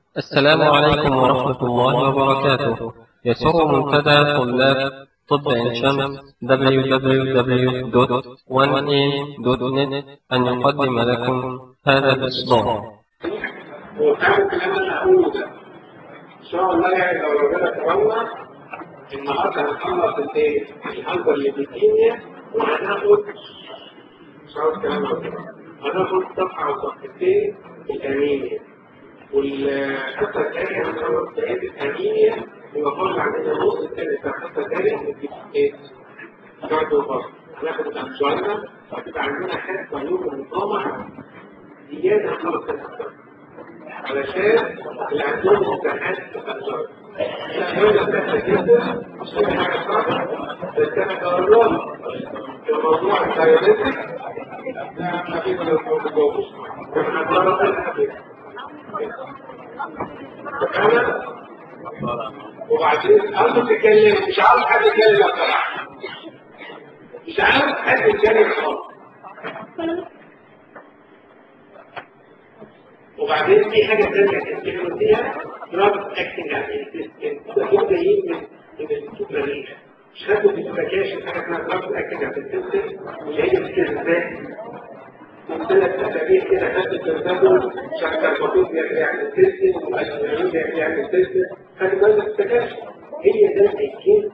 السلام عليكم ورحمة الله وبركاته يسر منتدى طلاب طب عين شمس www.1am.net أن يقدم لكم هذا الإصدار وكان الكلام اللي هقوله ده ان شاء الله يعني لو ربنا كرمنا النهارده هنخلص الايه؟ الهايبر ليبيديميا وهناخد مش عاوز كلام أكتر. هناخد صفحه او صفحتين الانيميا والحصه الثانيه هناخد بقيه الانيميا يبقى فاضل عندنا نص الثاني بتاع الحصه الثانيه ندي ايه؟ كارديو فاست هناخد الانجينا هتبقى عندنا حته يوم النظام زياده هنخلص الحصه علشان اللي عندهم امتحانات تفكر الأسئلة سهلة جدا مش كل حاجة صعبة بس أنا جربت الموضوع الدايركتك ده ما فيه ولا متجاوبش احنا جربنا الحاجة أنا وبعدين أنت تتكلم مش عاوز حد يتكلم بصراحة مش عاوز حد يتكلم خالص وبعدين في حاجة تانية تتكلم فيها دراج اكتنج على السيستم ده دول جايين من من السوبرانيش مش خدوا في السكاش حاجة اسمها دراج اكتنج على السيستم اللي هي الكرزات من ثلاث أسابيع كده خدت الكرزات شكل المفروض يعني السيستم والأسبوعين يعني السيستم خدوا بالك السكاش هي ده الكيس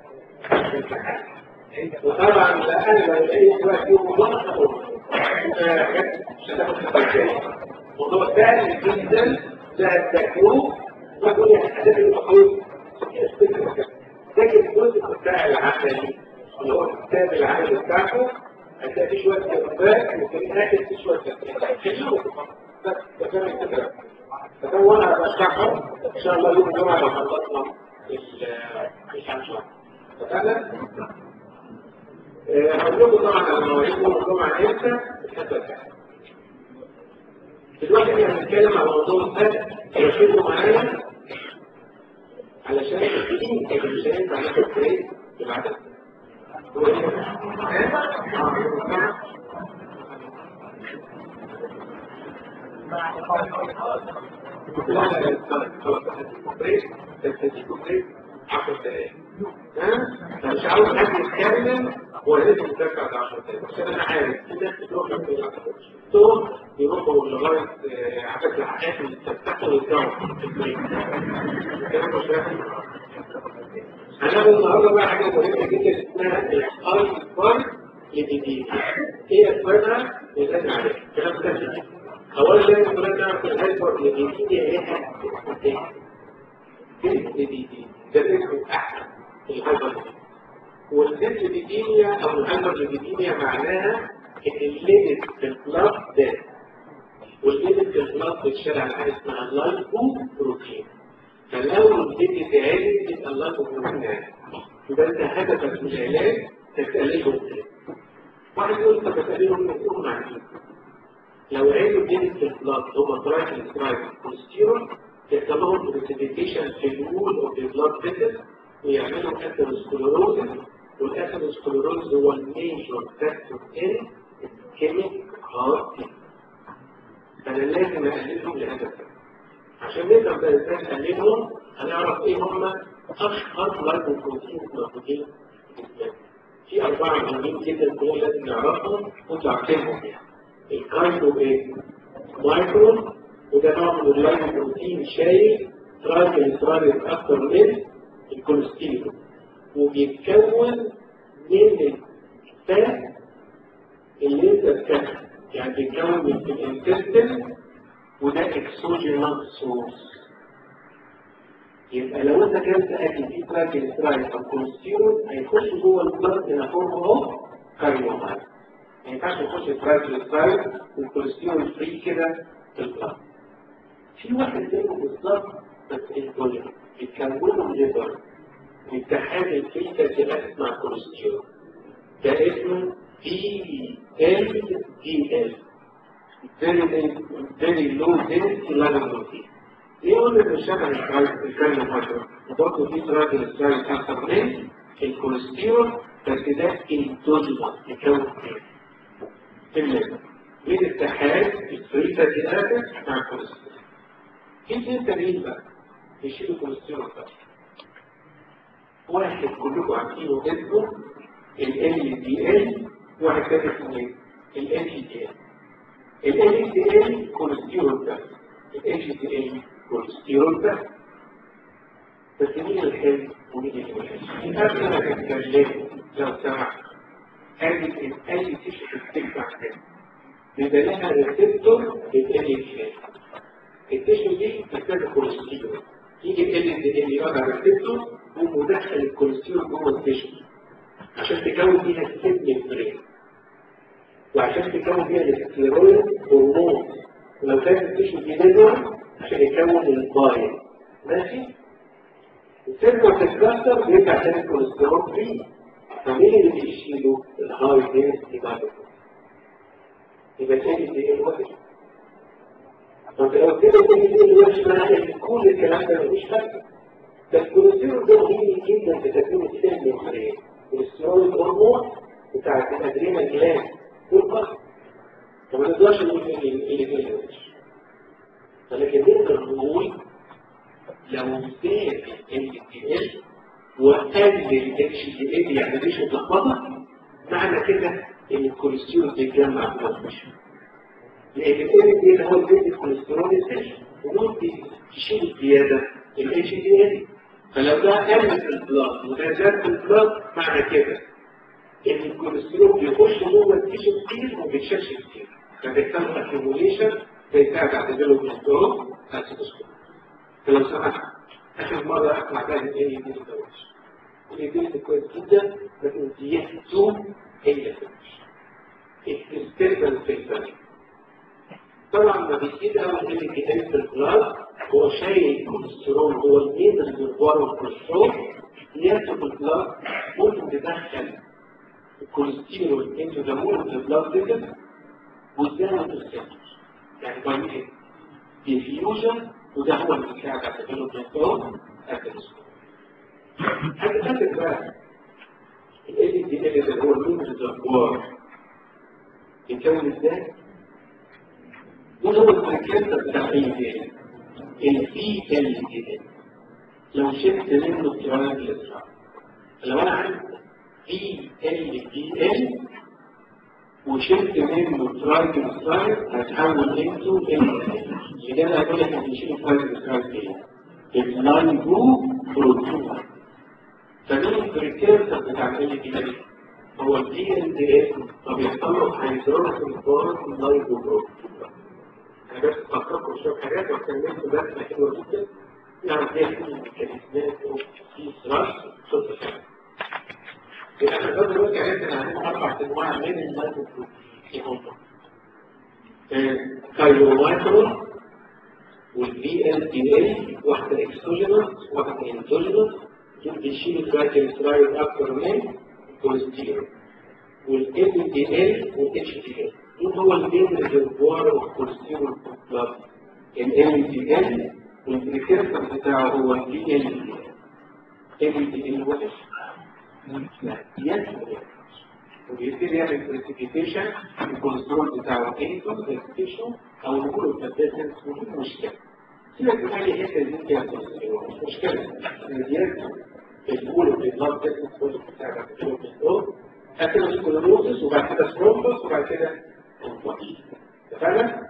وطبعا لا أنا لو أي وقت يوم الله مش هتاخد السكاش موضوع سهل جدا سهل تكروه ويقول لك هدف المفروض لكن الجزء بتاع العملي اللي هو الكتاب العملي بتاعته هتلاقي فيه شويه كتابات وفي الاخر في شويه كتابات بس ده كان الفكره فده وانا بشرحه ان شاء الله يوم الجمعه لو خلصنا الخمسه فانا هقول لكم طبعا على مواعيد يوم الجمعه امتى الحصه الثانيه دلوقتي احنا هنتكلم على موضوع ثاني ركزوا معايا علشان تدين مش هينفع ناخد بريك بالعدد مش عاوز حد يتكلم هو لازم يتابع بعد 10 دقايق عشان انا عارف في ناس بتروح الدكتور يروحوا لغايه عدد الحاجات اللي بتفتحوا ويرجعوا في البريك الكلام مش هناخد النهارده بقى حاجه مهمه جدا اسمها الاي بار للجديد ايه اسبابها لازم عليها الكلام ده جديد اولا لازم كلنا نعرف الهايبر للجديد هي ايه للجديد ده اسمه احسن الهايبر والديسليبيديميا او الهايبرليبيديميا معناها ان الليمت في البلاد ده والليمت في البلاد بتشتغل على حاجه اسمها اللايبو بروتين فلو الليمت عالي يبقى اللايبو بروتين عالي يبقى انت هدفك من العلاج تقللهم واحد يقول طب تقللهم من يكونوا معاكين لو عالوا الليمت في البلاد هما ترايكليسرايد والستيرول يحصل لهم بريسيبيتيشن في الوول اوف ذا بلاد فيسل ويعملوا اثيروسكليروزس والاثيروسكليروز هو الميجور فاكتور ان كيميك هارت فانا لازم اقللهم لهدف عشان نقدر بقى ازاي نقللهم هنعرف ايه هم اشهر لايبوبروتين موجودين في اربعه مهمين جدا دول لازم نعرفهم وانتوا عارفينهم يعني الكايتو ايه؟ مايكرون وده نوع من اللايبوبروتين شايل ترايجليسرايد اكتر من الكوليسترول وبيتكون من الفات اللي انت بتاكله يعني بيتكون من الانتستين وده اكسوجينال سورس يبقى لو انت كلت اكل فيه ترايجليسرايد او كوليسترول هيخش جوه البلد ان فورم اوف كاربوهيدرات ما ينفعش يخش ترايجليسرايد والكوليسترول فري كده في البلد في واحد منهم بالظبط بس الكوليسترول بيتكونوا ليفر اتحاد الفيتا مع كوليسترول ده اسمه دي ال دي ال very low density lipoprotein ليه قلنا ان شبه الكاربوهيدرات وبرضه في ترايجليسرايد اكتر من الكوليسترول بس ده اندوجينوس يكون ايه؟ في الليفر من اتحاد الفري فاتي اسيد مع الكوليسترول في اثنين تانيين بقى يشيلوا كوليسترول بقى واحد كلكم عارفينه اسمه ال دي ال واحد تاني اسمه ايه؟ ال اتش دي ال ال اتش دي ال كوليسترول بس ال اتش دي ال كوليسترول بس بس مين الحلو ومين الوحش؟ قبل ما تتكلموا لو سمحت قالت ان اي تيشو بتدفع كده بيبقى لها ريسبتور للال اتش التيشو دي محتاجه كوليسترول يجي ال دي ال يقعد على الريسبتور ومدخل الكوليسترول جوه التيشو عشان تكون فيها السيد برين وعشان تكون فيها الاستيرويد هرمون ولو كانت التيشو دي نزل عشان يكون البايل ماشي السيرفر تتكسر بيرجع تاني الكوليسترول فيه فمين اللي بيشيله الهاي دينستي بعد يبقى تاني دي الوحش فانت لو كده تاني دي الوحش معناه ان كل الكلام ده ملوش فايده ده الكوليسترول ده مهم جدا في تكوين السيل الخليه الكوليسترول الهرمون بتاع الادرينال جلاند والقلب فما نقدرش نقول ان اللي فيه الوحش ولكن نقدر نقول لو زاد ال دي ال وقل الاتش دي ال يعني مش متلخبطه معنى كده ان الكوليسترول بيتجمع في الجسم لان ال دي ال هو اللي بيدي الكوليسترول الثاني وممكن تشيل زياده الاتش دي ال فلو ده قل في البلاد وده زاد في البلاد معنى كده ان الكوليسترول بيخش جوه التيشو كتير وما بيتشالش كتير فبيحصل اكيوميليشن بيساعد على الكوليسترول اسيدوسكوب فلو سمحت اخر مرة اسمع بقى ان ايه دي الزواج اللي دي كويس جدا لكن زيادته هي الزواج الديستربنس في البني طبعا ما بيزيد قوي اللي بيتقال في البلاد هو شايل الكوليسترول هو المين ريزرفوار الكوليسترول زيادته في البلاد ممكن تدخل الكوليسترول انتو ذا مول اوف ذا بلاد فيزل وتزود السيرفس يعني باي ايه؟ ديفيوجن وده هو اللي بيساعد على تغيير الدكتور التلسكوب. حاجة ثالثة بقى ال دي ال اللي هو المين ريزرفوار يتكون ازاي؟ ده هو البريكانسر بتاع اي دي البي ال دي لو شلت منه الترايجليسرايد لو انا عندي بي ال دي ال وشلت منه ترايجليسرايد هتحول انتو ال اللي انا اقول لك ان شيء ترايجليسرايد ايه اللايبو بروتين فمين البريكيرسر بتاع ال دي ال هو الدي ان دي اس فبيحصل له هيدروس الفورس اللايبو بروتين انا بس بفكركم شويه حاجات واتكلمت بس حلوه جدا نعرف ايه الميكانيزمات في سراش صوت الكلام يبقى احنا لغايه دلوقتي عرفنا ان عندنا اربع انواع من اللايبو بروتين هم كايرومايكرون والبي ال دي ال واحده اكسوجينوس واحده انتوجينوس دول بيشيلوا ترايجليسرايد اكتر من الكوليسترول والال دي ال والاتش دي ال دول هو المين ريزرفوار اوف كوليسترول بلاد ال دي ال والبريكيرسر بتاعه هو البي ال دي ال ال دي ال وحش لا يسمى وبيبتدي يعمل بريسيبيتيشن الكوليسترول بتاعه ايه بريسيبيتيشن او نقول الباتنس ودي مشكله سيبك من اي حته دي فيها كوليسترول مش مشكله ان زياده البول في البلاد باتنس كله بتاع الكوليسترول اثيروسكلروسس وبعد كده ثرومبوس وبعد كده انفاكشن اتفقنا؟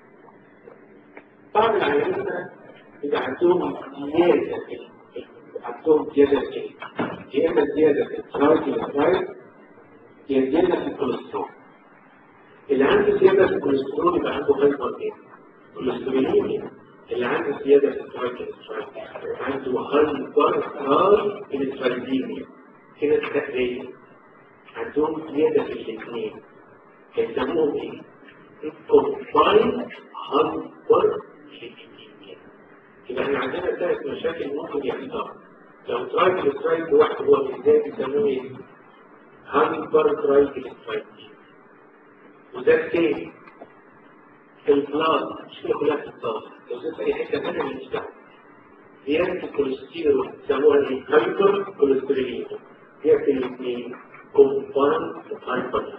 بعض العيانين يبقى عندهم زياده عندهم زياده في يا اما زياده في الترايجليسرايد يا زياده في الكوليسترول اللي عنده زياده في الكوليسترول يبقى عنده هايبر ايه؟ كوليستروليميا اللي عنده زياده في الترايجليسرايد عنده هايبر ترايجليسرايديميا كده التقريب عندهم زياده في الاثنين يسموهم ايه؟ كومباين هايبر يبقى احنا عندنا ثلاث مشاكل ممكن يحصل لو ترايجليسرايد لوحده هو اللي بيسموه ايه؟ هايبر ترايجليسرايد وده تاني في البلاد مش كلها في البلاد لو زدت اي حته ثانيه من الجسم زياده الكوليسترول بيسموها ايه؟ هايبر كوليستروليميا زياده الاثنين كومباين هايبر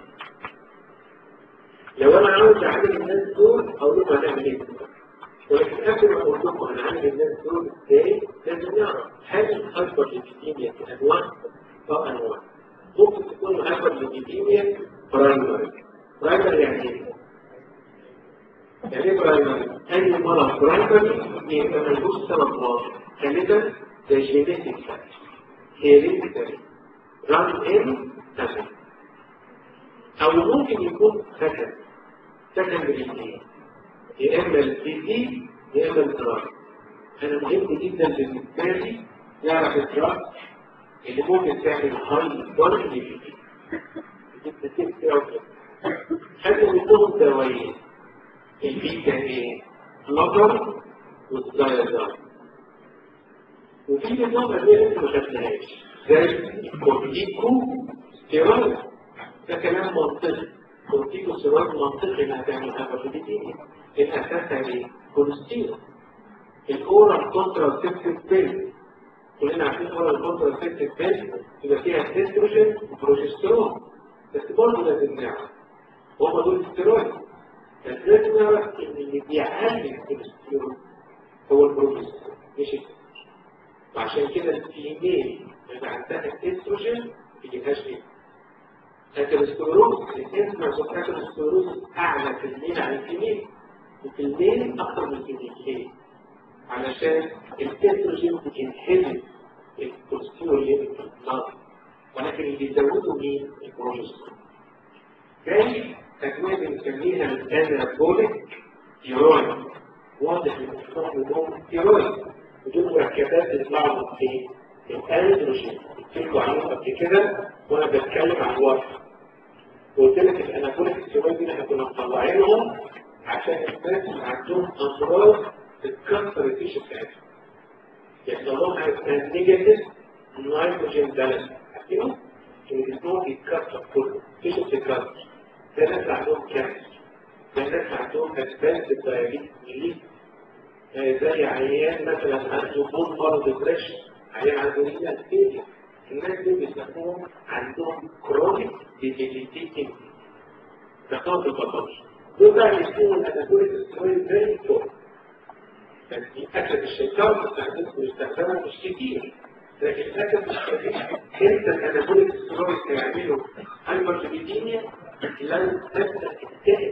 لو انا عاوز اعمل الناس دول اقول لكم هنعمل ايه ولكن قبل ما اقول لكم ونعالج الناس دول ازاي لازم نعرف هل الهايبر ليبيديميا في انواع او انواع ممكن تكون الهايبر ليبيديميا برايمري برايمري يعني ايه؟ يعني ايه برايمري؟ اي مرض برايمري بيبقى ملوش سبب واضح غالبا زي جينيتيك هيريديتري ران ان تمام او ممكن يكون سكن سكن بالاثنين يا اما البي دي يا اما الدراج انا مهم جدا بالنسبه لي نعرف الدراج اللي ممكن تعمل هاي ضرر للبي دي حتى منهم دوايين البيتا ايه بلوكر والدايزار وفي نظام ادويه لسه ما خدناهاش زي الكورتيكو ستيرويد ده كلام منطقي كورتيكو ستيرويد منطقي انها تعمل هايبرليبيديميا الاساسها ايه؟ كوليسترول الاورال كونتراسيبتيف بيل كلنا عارفين اورال كونتراسيبتيف بيل يبقى فيها استروجين وبروجسترون بس برضه لازم نعرف وهم دول الستيرويد بس لازم نعرف ان اللي بيعالج الكوليسترول هو البروجسترون مش الستيرويد وعشان كده الفيميل اللي عندها استروجين ما بيجيبهاش ايه؟ الكوليسترول الانسان مع الكوليسترول اعلى في الميل عن الفيميل وفي الميل اكثر من الفيميل ليه؟ علشان الاستروجين بينحل الكوليسترول اللي في البلاد ولكن اللي بيزوده مين؟ البروجسترون زي أدوية بنسميها الأنابوليك ستيرويد واضح ان الصح منهم ستيرويد ودول مركبات بيطلعوا من ايه؟ الأندروجين اتكلموا عليهم قبل كده وأنا بتكلم عن الوصف قلت لك الأنابوليك ستيرويد دي احنا كنا مطلعينهم عشان الناس اللي عندهم أمراض بتكسر التيشو بتاعتهم يحصل لهم حاجة اسمها نيجاتيف نيتروجين بالانس عارفينه؟ ان جسمهم بيتكسر كله التيشو بتتكسر ده الناس اللي عندهم كانسر ده الناس اللي عندهم ادفانس دايابيتس ميليت زي عيان مثلا عنده بون مرض ديبريشن عيان عنده رينال فيلير الناس دول بيسموهم عندهم كرونيك ديبيليتيتنج تخاطب البطاطس دول بقى بيسموهم الانابوليك سترويد فيري فور بس للاسف الشيطان بيستخدمها مش كتير لكن للاسف الشديد انت الانابوليك سترويد هيعملوا هايبرليبيديميا لو تبدا تجتهد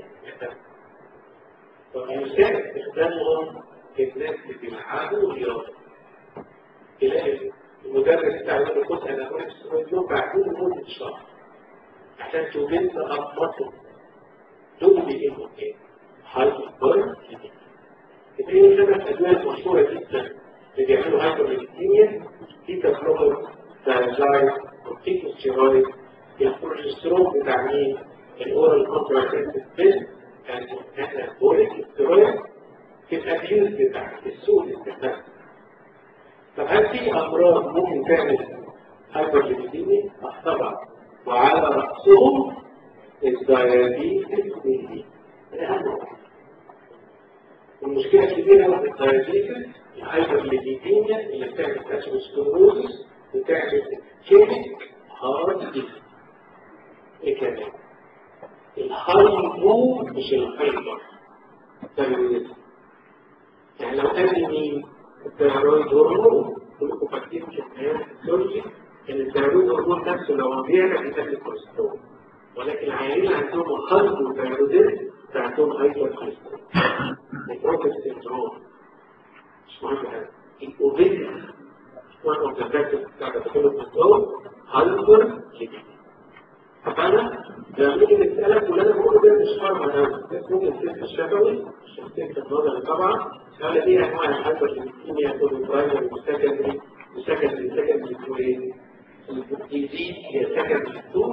ويساعد استخدامهم الناس اللي بيلعبوا رياضه تلاقي المدرس بتاع الكورس انابوليك سترويد يوم بعدين لمده شهر عشان توجد اضمته دول بيجيبوا ايه؟ هايبر في خمس ادويه مشهوره جدا اللي بيعملوا هايبرليبيديميا بيتا بلوكر دايزايد كورتيكوستيرويد البروجسترون بتاع مين؟ الاورال كونتراسيبتيف بيل الانابوليك ستيرويد في الابيوز بتاع السوق الاستخدام طب هل في امراض ممكن تعمل هايبرليبيديميا؟ طبعا وعلى راسهم الدايابيتس والدي اهم واحد والمشكله الكبيره في الدايابيتس الهايبرليبيديميا اللي بتعمل كاتروسكلروزس وتعمل كيميك هارت ديزيز ايه كمان الهايبو مش الهايبر ثايرويد يعني لو قال مين الثيرويد هرمون كلكم فاكرين في الحياه الفسيولوجي ان الثيرويد هرمون نفسه لو بيعلى بيسمي الكوليسترول ولكن العيانين عندهم هايبو ثايرويدز عندهم هايبر كوليسترول نيكروتيك سيندروم مش مهم حاجه الاوبيزيتي one of the factors بتاع التكلف الضوء هايبر ليبيديميا فأنا لما نيجي نسألك واللي أنا بقوله ده مش فارغ أوي بس ممكن التست الشفوي مش التست النظري طبعا قال إيه أنواع الهايبر ليبيديميا كل برايمري وسكندري وسكندري سكندري تو إيه؟ الديزيز هي سكندري تو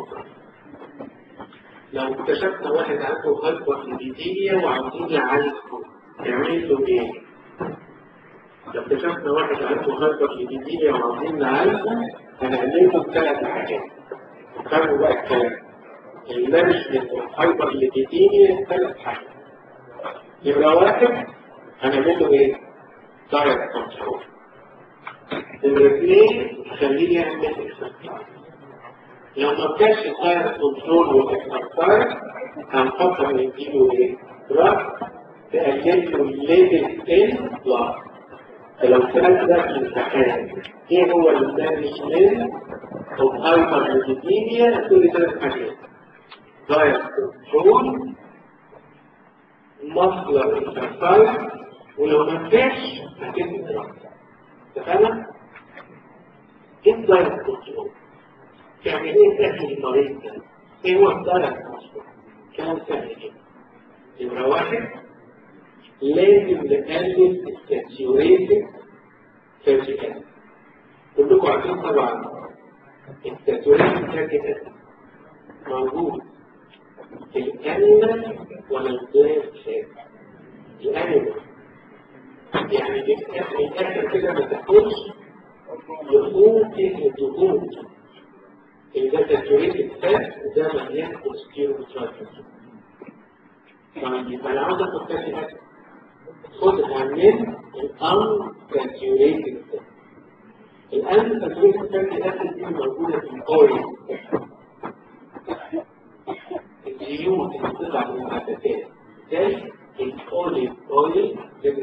لو اكتشفنا واحد عنده هايبر ليبيديميا وعاوزين نعالجه نعمل له إيه؟ لو اكتشفنا واحد عنده هايبر ليبيديميا وعاوزين نعالجه هنعمل له ثلاث حاجات فهموا بقى الكلام المانجمنت والهايبر ليبيديميا ثلاث حاجات يبقى واحد هنعمل له ايه؟ دايت كنترول نمرة اثنين خليه يعمل اكسرسايز لو ما كانش الدايت كنترول والاكسرسايز هنفكر نديله ايه؟ دراج تقلل له الليفل ان بلاد فلو سألت ده في الامتحان ايه هو المانجمنت اوف هايبر ليبيديميا هتقول لي ثلاث حاجات دايت كنترول مصدر اكسرسايز ولو ما نفعش هتدي دراسه اتفقنا؟ ايه الدايت كنترول؟ يعني ايه تاكل المريض ده؟ ايه هو الدايت كنترول؟ كلام سهل جدا نمرة واحد لازم نقلل الساتيوريتد فاتي اسيد كلكم عارفين طبعا الساتيوريتد فاتي اسيد موجود في الانيمال ولا البلاد فات الانيمال يعني الاخر كده ما تاكلش لحوم فيه الدهون إذا ساتيوريتد فات ده مليان كوليسترول ترانسفير يبقى انا عاوز اخد فاتي اسيد خدها من الان ساتيوريتد فات الان ساتيوريتد فاتي اسيد دي موجوده في الاويل الزيوت اللي بتطلع من النباتات زي الاوليف اويل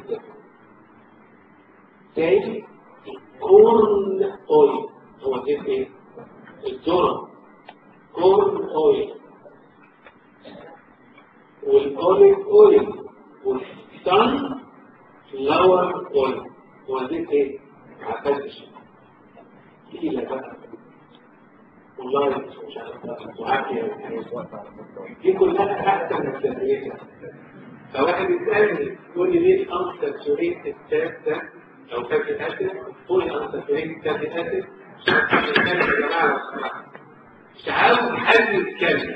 زي الكورن اويل هو زيت ايه؟ الذره كورن اويل والاوليف اويل والسن فلاور اويل هو زيت ايه؟ عسل تقيلة بقى والله مش عارف وعافية دي كلها أحسن من التدريس فواحد يسألني يقول لي ليه الأنساتوريت التاب ده أو فاتي أسيد قول الأنساتوريت التاب أسيد يا جماعة مش عاوز حد يتكلم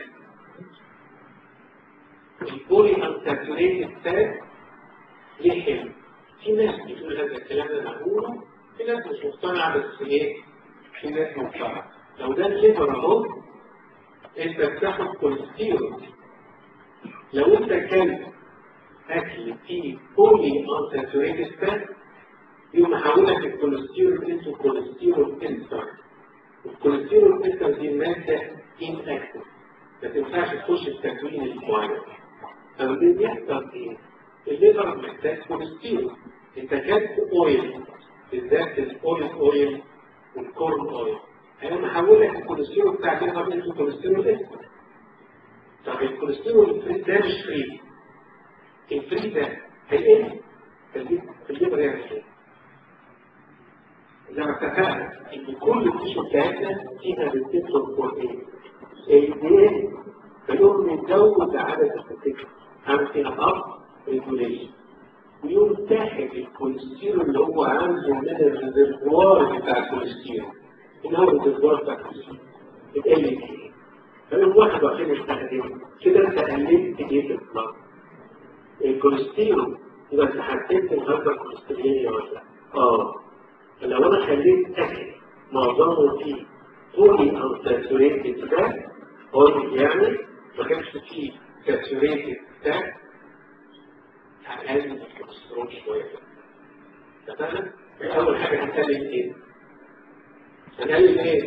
البولي أنساتوريت التاب ليه حلو في ناس بتقول هذا الكلام اللي انا بقوله في ناس مش مقتنعه بس ايه في ناس مقتنعه لو ده الليفر اهو انت بتاخد كوليسترول لو انت اكلت اكل فيه بولي انساتوريتد فات يقوم محولك الكوليسترول انتو كوليسترول انتر الكوليسترول انتر دي ماده ان اكتف ما تنفعش تخش التكوين المعين فاللي بيحصل ايه؟ الليفر محتاج كوليسترول انت جبت اويل بالذات الاوليف اويل والكورن اويل انا محولك الكوليسترول بتاع الليفر انتو كوليسترول اسود طب الكوليسترول الفري ده مش فري الفري ده هيقل في الليفر يعمل ايه؟ زي ما اتفقنا ان كل التيشو بتاعتنا فيها ريسبتور بروتين الدي فيقوم يزود عدد الريسبتور عامل فيها اب ريجوليشن ويقوم ساحب الكوليسترول اللي هو عنده من الريزرفوار بتاع الكوليسترول اللي هو الريزرفوار بتاع الكوليسترول ال كي فيقوم واحد عشان يستخدمه كده انت قللت ايه في البلاد الكوليسترول يبقى انت حسيت الهايبر كوليسترولينيا ولا لا؟ اه لو انا خليت اكل معظمه فيه بولي او ساتوريتد فات اويل يعني ما كانش فيه ساتوريتد فات هنقلل الكوليسترول شويه اتفقنا؟ اول حاجه هنقلل ايه؟ هنقلل ايه؟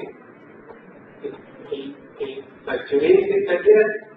الساتوريتد فاتات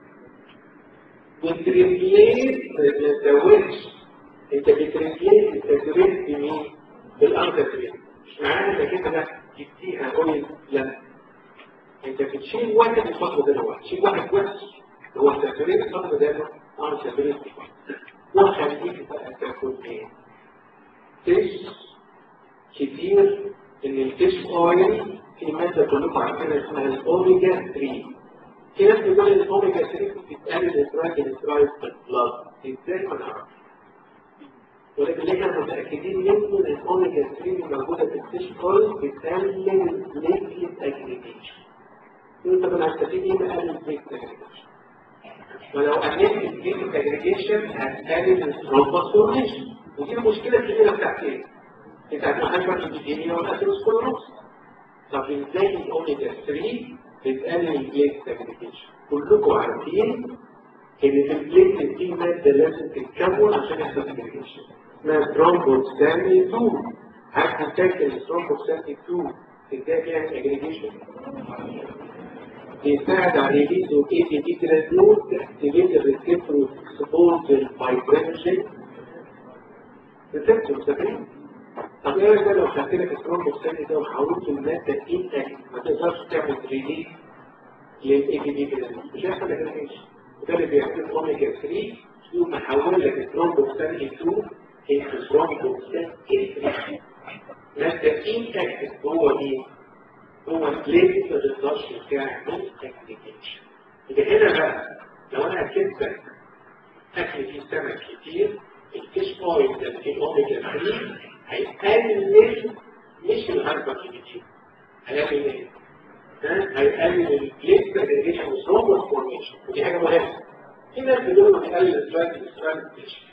وتريبليس ما تزودش انت بتريبليس الساتوريتد بمين؟ بالانكترين مش معناها انك انت بقى تديها اويل لا انت بتشيل واحد وتحط بداله واحد تشيل واحد بس هو الساتوريت تحط بداله اه ساتوريت وخليك بقى تاكل ايه فيش كتير ان الفيش اويل في ماده كلكم عارفينها اسمها الاوميجا 3 في ناس بتقول ان الاوميجا 3 بتقلل الترايجليسرايد في البلاد ازاي ما نعرفش ولكن احنا متأكدين منه ان الاوميجا 3 الموجودة في الفيش اويل بتقلل البليتلت اجريجيشن انت كنا هتستفيد ايه بقلل البليتلت اجريجيشن ولو قللت البليتلت اجريجيشن هتقلل الثرومبوس فورميشن ودي المشكلة الكبيرة بتاعت ايه؟ بتاعت الهايبر ليبيديميا والاثيروسكلروز طب ازاي الاوميجا 3 بتقلل البليتلت اجريجيشن كلكم عارفين ان في البليتلت دي ماده لازم تتكون عشان يحصل اجريجيشن اسمها ثرومبوكساني 2 عارف تفتكر الثرومبوكساني 2 ازاي بيعمل اجريجيشن بيساعد على ريليز اي تي دي جراديول تاكتيفيت الريسبتور سبورت الفايبريشن ريسبتور فاكرين طب ايه ده لو خدت لك الثرومبوكسان ده وحولته لماده انتاج ما تقدرش تعمل ريليز للاي بي دي كده مش هيحصل لك ايش وده اللي بيعمل اوميجا 3 يقوم محول لك الثرومبوكسان 2 انتو ثرومبوكسان 3 ماده انتاج هو ايه؟ هو البليت ما تقدرش تعمل اكتيفيشن يبقى هنا بقى لو انا اكلتك اكل فيه سمك كتير الفيش اويل ده فيه اوميجا 3 هيقلل مش الهايبرليبيديم هيعمل ايه؟ هيقلل البليت اجريجيشن وثرومبوس فورميشن ودي حاجه مهمه في ناس بيقولوا بيقلل الترانسبلانتيشن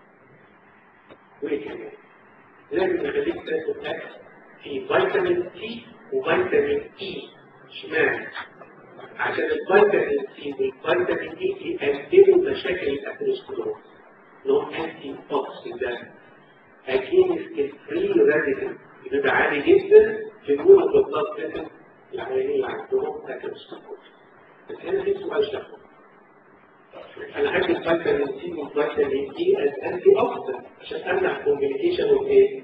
وايه كمان؟ لازم نخليك تاكل اكل فيه فيتامين سي وفيتامين اي اشمعنى؟ عشان الفيتامين سي والفيتامين اي يقللوا مشاكل الاثيروسكلروز نوع انتي اوكسيدانت اجينست الفري راديكال بيبقى عالي جدا في نور البلاد فيتن العيانين اللي عندهم اثيروسكلروز بس هنا في سؤال شخصي انا عندي الفيتامين سي والفيتامين اي از انتي اوكسيدانت عشان امنع كومبليكيشن اوف ايه؟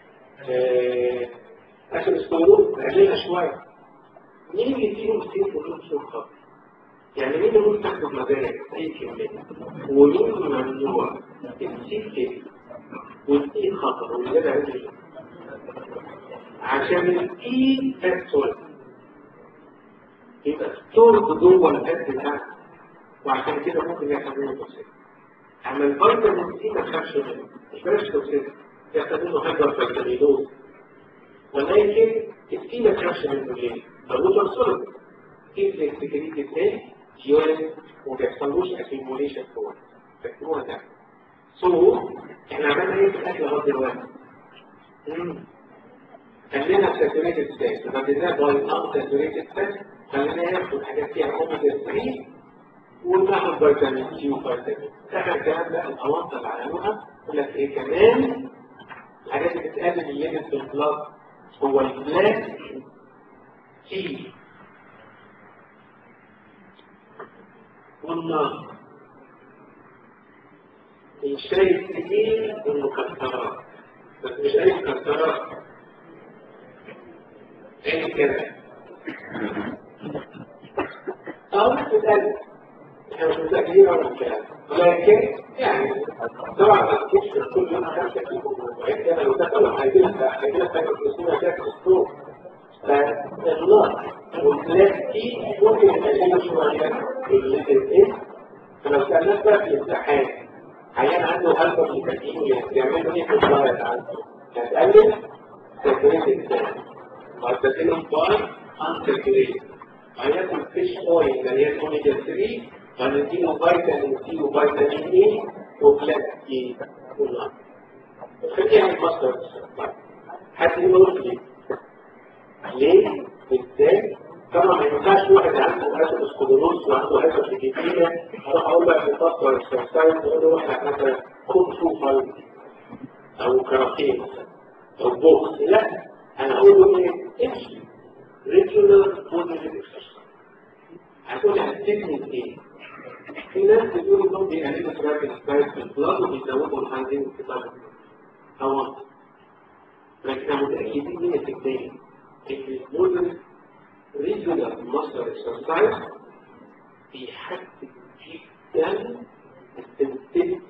اثيروسكلروز اقللها شويه مين اللي فيهم سين فلوس خط يعني مين اللي مستخدم مزاج اي كمية ومين ممنوع السيفتي والاي خطر والزيادة عندي عشان الاي فاكتور يبقى ستورد جوه الفات بتاعك وعشان كده ممكن يحصل منه توكسيك اما الفيتامين سي ما تخافش منه مش بلاش توكسيك يحصل منه هايبر فيتامينوز ولكن السي ما تخافش منه ليه؟ الوتر سوليد كيف سكريت الثاني يورين وما بيحصلوش اكيموليشن فور فاكتوها ده سو احنا عملنا ايه في الاكل لغايه دلوقتي؟ خلينا ساتوريتد فات وبدلناه باي ان ساتوريتد فات خلينا ياخد حاجات فيها اوميجا 3 وناخد فيتامين سي وفيتامين اخر الكلام ده الاوانطه اللي عملوها يقول لك ايه كمان الحاجات اللي بتقلل الليمت في البلاد هو البلاك تي والنار الشاي الثقيل والمكسرات بس مش اي مكسرات اي كلام او بتتقلب احنا مش متأكدين ولا الكلام ولكن يعني طبعا ما تكونش كل يوم خمسة كيلو وعندنا لو دخلوا هيجيلك هيجيلك حاجة في شكل الصوت فالله والبلاك دي ممكن يتقلل شوية الايه فلو سألناك بقى في الامتحان عيان عنده هلبة ليكاتيميا بيعملوا ايه في الدايت عنده؟ هتقلل ساتوريت الثاني وهتبدلهم باي انساتوريت هياكل فيش اويل مليان اوميجا 3 وهنديله فيتامين سي وفيتامين اي وبلاك اي والله خليها المصدر حد يقول لي ليه؟ ازاي؟ طبعا ما ينفعش واحد عنده اسكلروز وعنده هايبرليبيديميا اروح اقول لك بفكر السيرسايد اقول له روح مثلا خد شو فايت او كاراتيه او بوكس لا انا اقول له ايه؟ امشي ريجولار موديل اكسرسايز هتقول لي هتفيدني ايه؟ في ناس بتقول انهم بيقللوا تراكم سبايس في البلاد وبيزودوا الهايدين في البلاد طبعا لكن احنا متاكدين 100% ان الموديل ريجولار ماستر اكسرسايز بيحدد جدا السنسيتي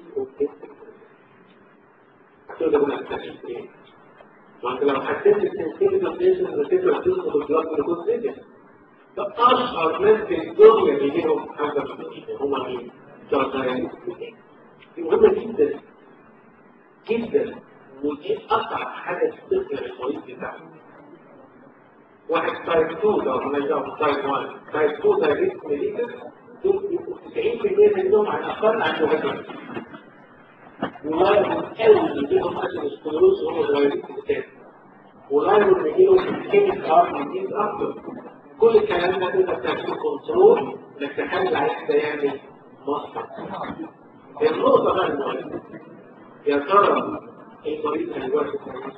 هتقدر ما تكتشف ايه؟ ما انت لو حددت السنسيتي اوف بيشن هتقدر تدخل البلاد جلوكوز ليفل فاشهر ناس في الدنيا بيجيلهم حاجه هم مين؟ سرطان دي مهمه جدا جدا ودي اصعب حاجه تقنع المريض بتاعه واحد تايب 2 لو هنرجع تايب 1 تايب 2 دايبيتس ميليتس 90% منهم على الاقل عنده هجر ولايبل قوي يجيلهم اسيد سكلروز وهم صغيرين في الكتاب ولايبل يجيلهم كيميك ار ديزيز اكتر كل الكلام ده تقدر تعمله كنترول انك تخلي العيان ده يعمل مصنع النقطه بقى المهمه يا ترى المريض هيواجه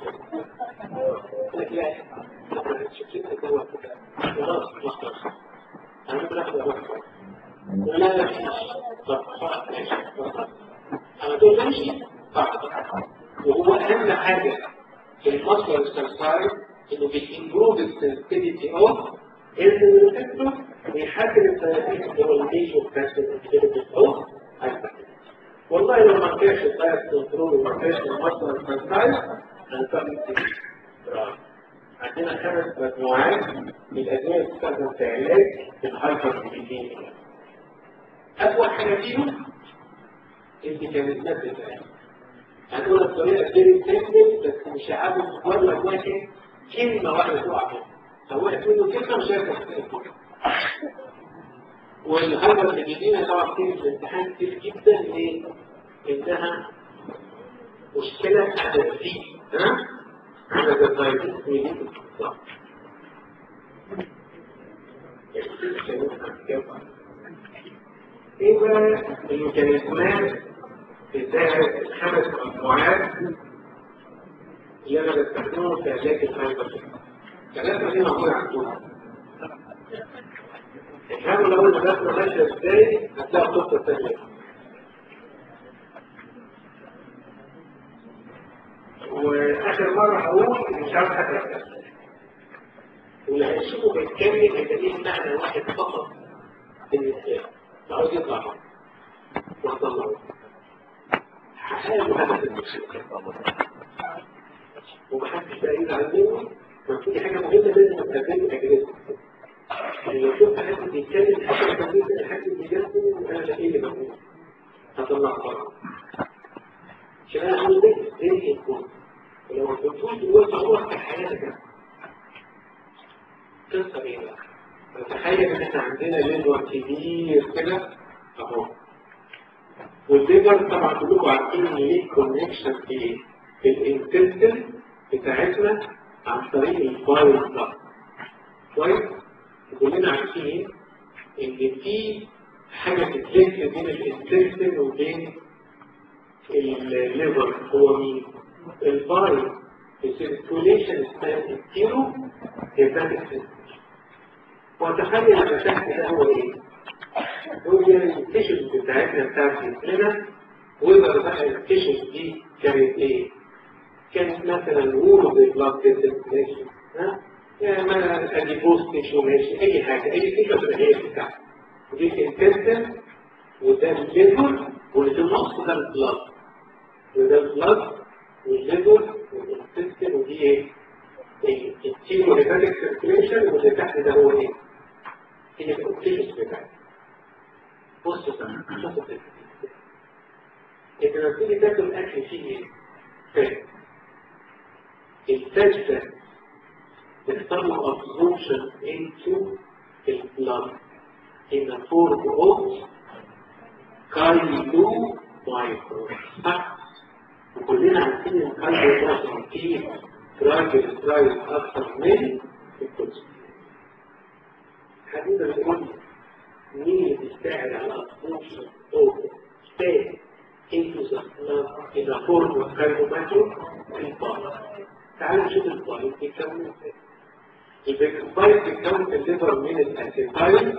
لك لا شكلنا دواء خلاص مصدر انا بلاحظ مصدر لا لا فيش طب خلاص ماشي انا تقول ماشي وهو اهم حاجه المصدر السلسايد انه بيمبروف السنسيتيفيتي اوف الريسبتور ويحدد الثيرابيوتيك اللي هو البيشن فاكتور اوف والله لو ما كانش الدايت كنترول وما كانش المصدر السلسايد هنكمل عندنا خمس مجموعات من الادويه اللي بتستخدم في علاج الهايبر اول حاجه فيهم الميكانيزمات بتاعتها هنقولها بطريقه فيري سيمبل بس مش هعمل ولا واحد كلمه واحده تقع منها لو وقعت منه كلمه مش هيفهم والهايبر اللي طبعا كتير في الامتحان كتير جدا ليه؟ انها مشكله اساسيه ها؟ على الدايبيتس ميليتس بالظبط ايه بقى الميكانيزمات بتاعت الخمس مجموعات اللي انا بستخدمهم في علاج الهايبر ثلاثة دي موجودة عندنا افهموا لو المدرسة ماشية ازاي هتلاقوا القصة الثانية واخر مرة هقول مش عارف حاجة واللي هيشوفه بيتكلم هيبقى ليه معنى واحد فقط بالنسبة له عاوز يطلع وطلعه حاول هذا المشكلة ومحدش بقى يزعل منه ما في حاجة مهمة لازم تقدم أجريسيف يعني لو شفت حد بيتكلم حاجة تقدم حد بيجسم أنا لا إيه اللي بقول هطلع بره عشان أنا عاوز ده إيه يكون ولو ما كنتوش دلوقتي عمرك في حياتك قصة إيه بقى؟ نتخيل إن إحنا عندنا ليفر كبير كده أهو والليفر طبعا كلكم عارفين ان ليه كونكشن في الانتستين بتاعتنا عن طريق الفايل ده كويس كلنا عارفين ان في حاجه بتلف بين الانتستين وبين الليفر هو مين؟ الفايل السيركوليشن اسمها الكيلو هيباتيك وتخيل ان تحت ده هو ايه؟ هي التيشوز بتاعتنا بتاعت جسمنا ويقدر بقى التيشوز دي كانت ايه؟ كانت مثلا وول اوف بلاد فيسل ماشي ها؟ يعني ما اديبوز تيشو ماشي اي حاجه اي تيشو تبقى هي بتاعتها ودي الانتستين وده الليفر واللي في النص ده البلاد وده البلاد والليفر والانتستين ودي ايه؟ التيمو هيباتيك سيركيليشن واللي تحت ده هو ايه؟ هي التيشوز بتاعتنا بص بقى شوف انت لما تيجي تاكل اكل فيه فات الفات ده يحصل له absorption into the blood in a form of كايلو مايكرو صح وكلنا عارفين ان الكايلو مايكرو فيه تراجل تراجل اكثر من الكونسيوم حبيبي بتقول مين اللي بيساعد على absorption of fat into the blood in a form of carbohydrate البايل تعالوا نشوف البايل بيتكون ازاي البايل بيتكون في الليفر من الاسيتايل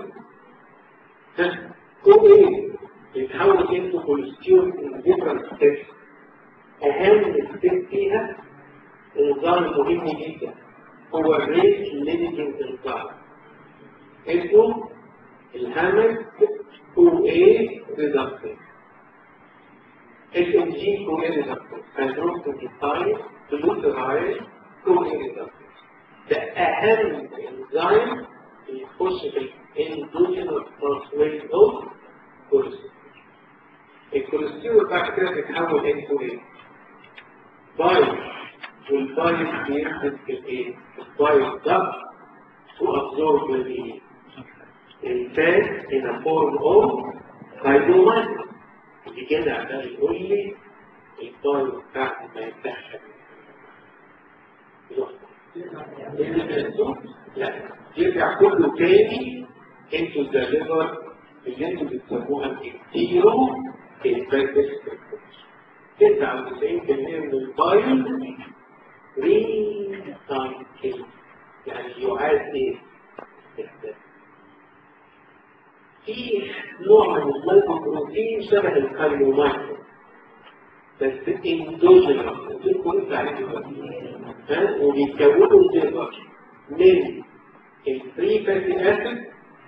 كو ايه يتحول into كوليسترول in different steps اهم ستيب فيها انزيم مهم جدا هو الريت ليميتنج انزيم اسمه الهامل كو ايه ريدكتور اسم جي كو ايه ريدكتور هيدروكسيتايل جلوترايل كو ايه ريدكتور ده اهم انزيم يخش في الاندوجينوس ترانسفير اوف كوليسترول الكوليسترول بعد كده بيتحول انتو ايه؟ بايل والبايل بينزل في الايه؟ البايل ده تو ابزورب الايه؟ الفات in a form of carbohydrate اللي كده عمال يقول لي البايل بتاعتي ما يفتحش لا يرجع كله تاني انتو ذا ليفر اللي انتوا بتسموها الانتيرو الباكس 99% من البايل ريسايكل يعني يعاد ايه؟ في نوع من اللايبوبروتين شبه الكاليومايكرو بس اندوجينوس دي كنت عليه دلوقتي ها وبيتكونوا الليفر من الفري فاتي اسيد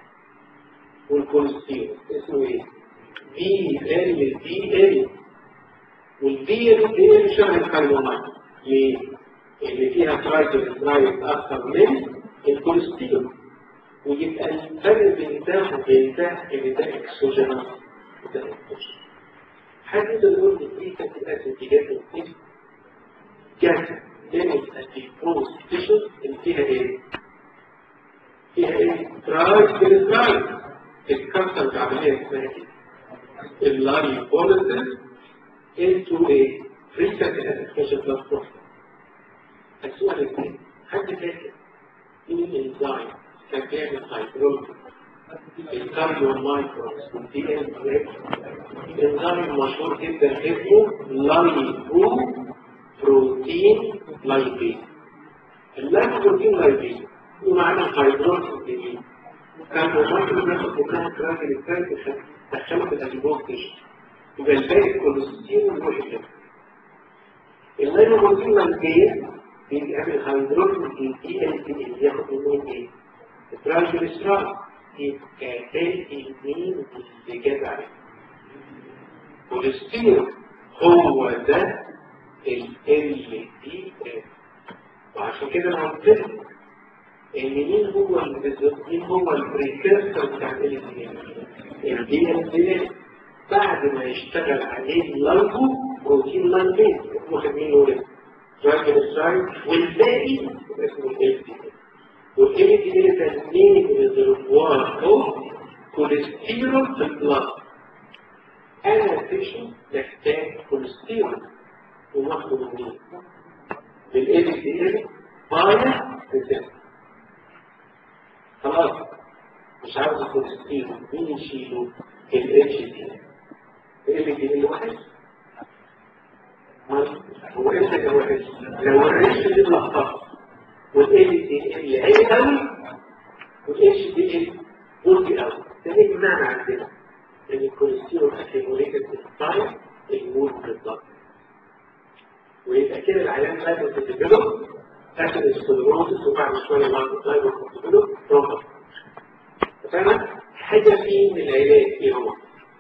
والكوليسترول اسمه ايه؟ دي ال دي ال والدي ال دي ال شبه الكربونات ليه؟ اللي فيها ترايجلسرايد اكثر من الكوليسترول ويبقى الفرق بين ده وبين ده ان ده اكسوجينوس وده اكسوجينوس حد يقدر يقول لي ايه كانت الاسيد دي جت من جت من الانتيبروز تيشو اللي فيها ايه؟ فيها ايه؟ ترايجلسرايد الكسر العمليه اسمها ايه؟ اللاري بوليسيس into a frequent association plus profit. السؤال الثاني حد فاكر مين الانزيم كان بيعمل هيدروليز الكارديو مايكروس والدي ان الانزيم مشهور جدا اسمه لايبو بروتين لايبيز اللايبو بروتين لايبيز ومعنى الهيدروليز دي كان ممكن ناخد منها كراجل الثالث دخله في الانتيبوز تيشن يبقى الباقي الكوليسترول يروح كده اللايبوبروتين لايبيز بيعمل هيدروجين دي ال دي ال ياخد منهم ايه؟ الترايجليسرايد يبقى باقي مين اللي جاب عليه كوليسترول هو ده ال ال دي ال وعشان كده انا قلت لك ان مين هو بالظبط مين هو البريكيرسر بتاع ال دي ال الدي ال دي بعد ما يشتغل عليه اللايبو بروتين لايبيز واخد مين هو ده؟ ترايجليسرايد والباقي اسمه ال دي ال والال دي ال ده مين ريزرفوار اوف كوليسترول في البلاد انا تيشو محتاج كوليسترول وماخده من مين؟ بالال دي ال بايا ريسبتور خلاص مش عاوز الكوليسترول مين يشيله؟ الاتش دي ال دي ال وحش هو امتى كان وحش؟ لو الريش دي ملخبطه والال دي ال عالي قوي والاتش دي ال واطي قوي ده ايه المعنى عندنا؟ ان الكوليسترول اكيموليتد بالتايم المول بالضبط ويبقى كده العيان لايبو تديفلوب اخد السكلروزس وبعد شويه لايبو تديفلوب روبوت فاهم؟ حاجه فيه من العلاج ايه هو؟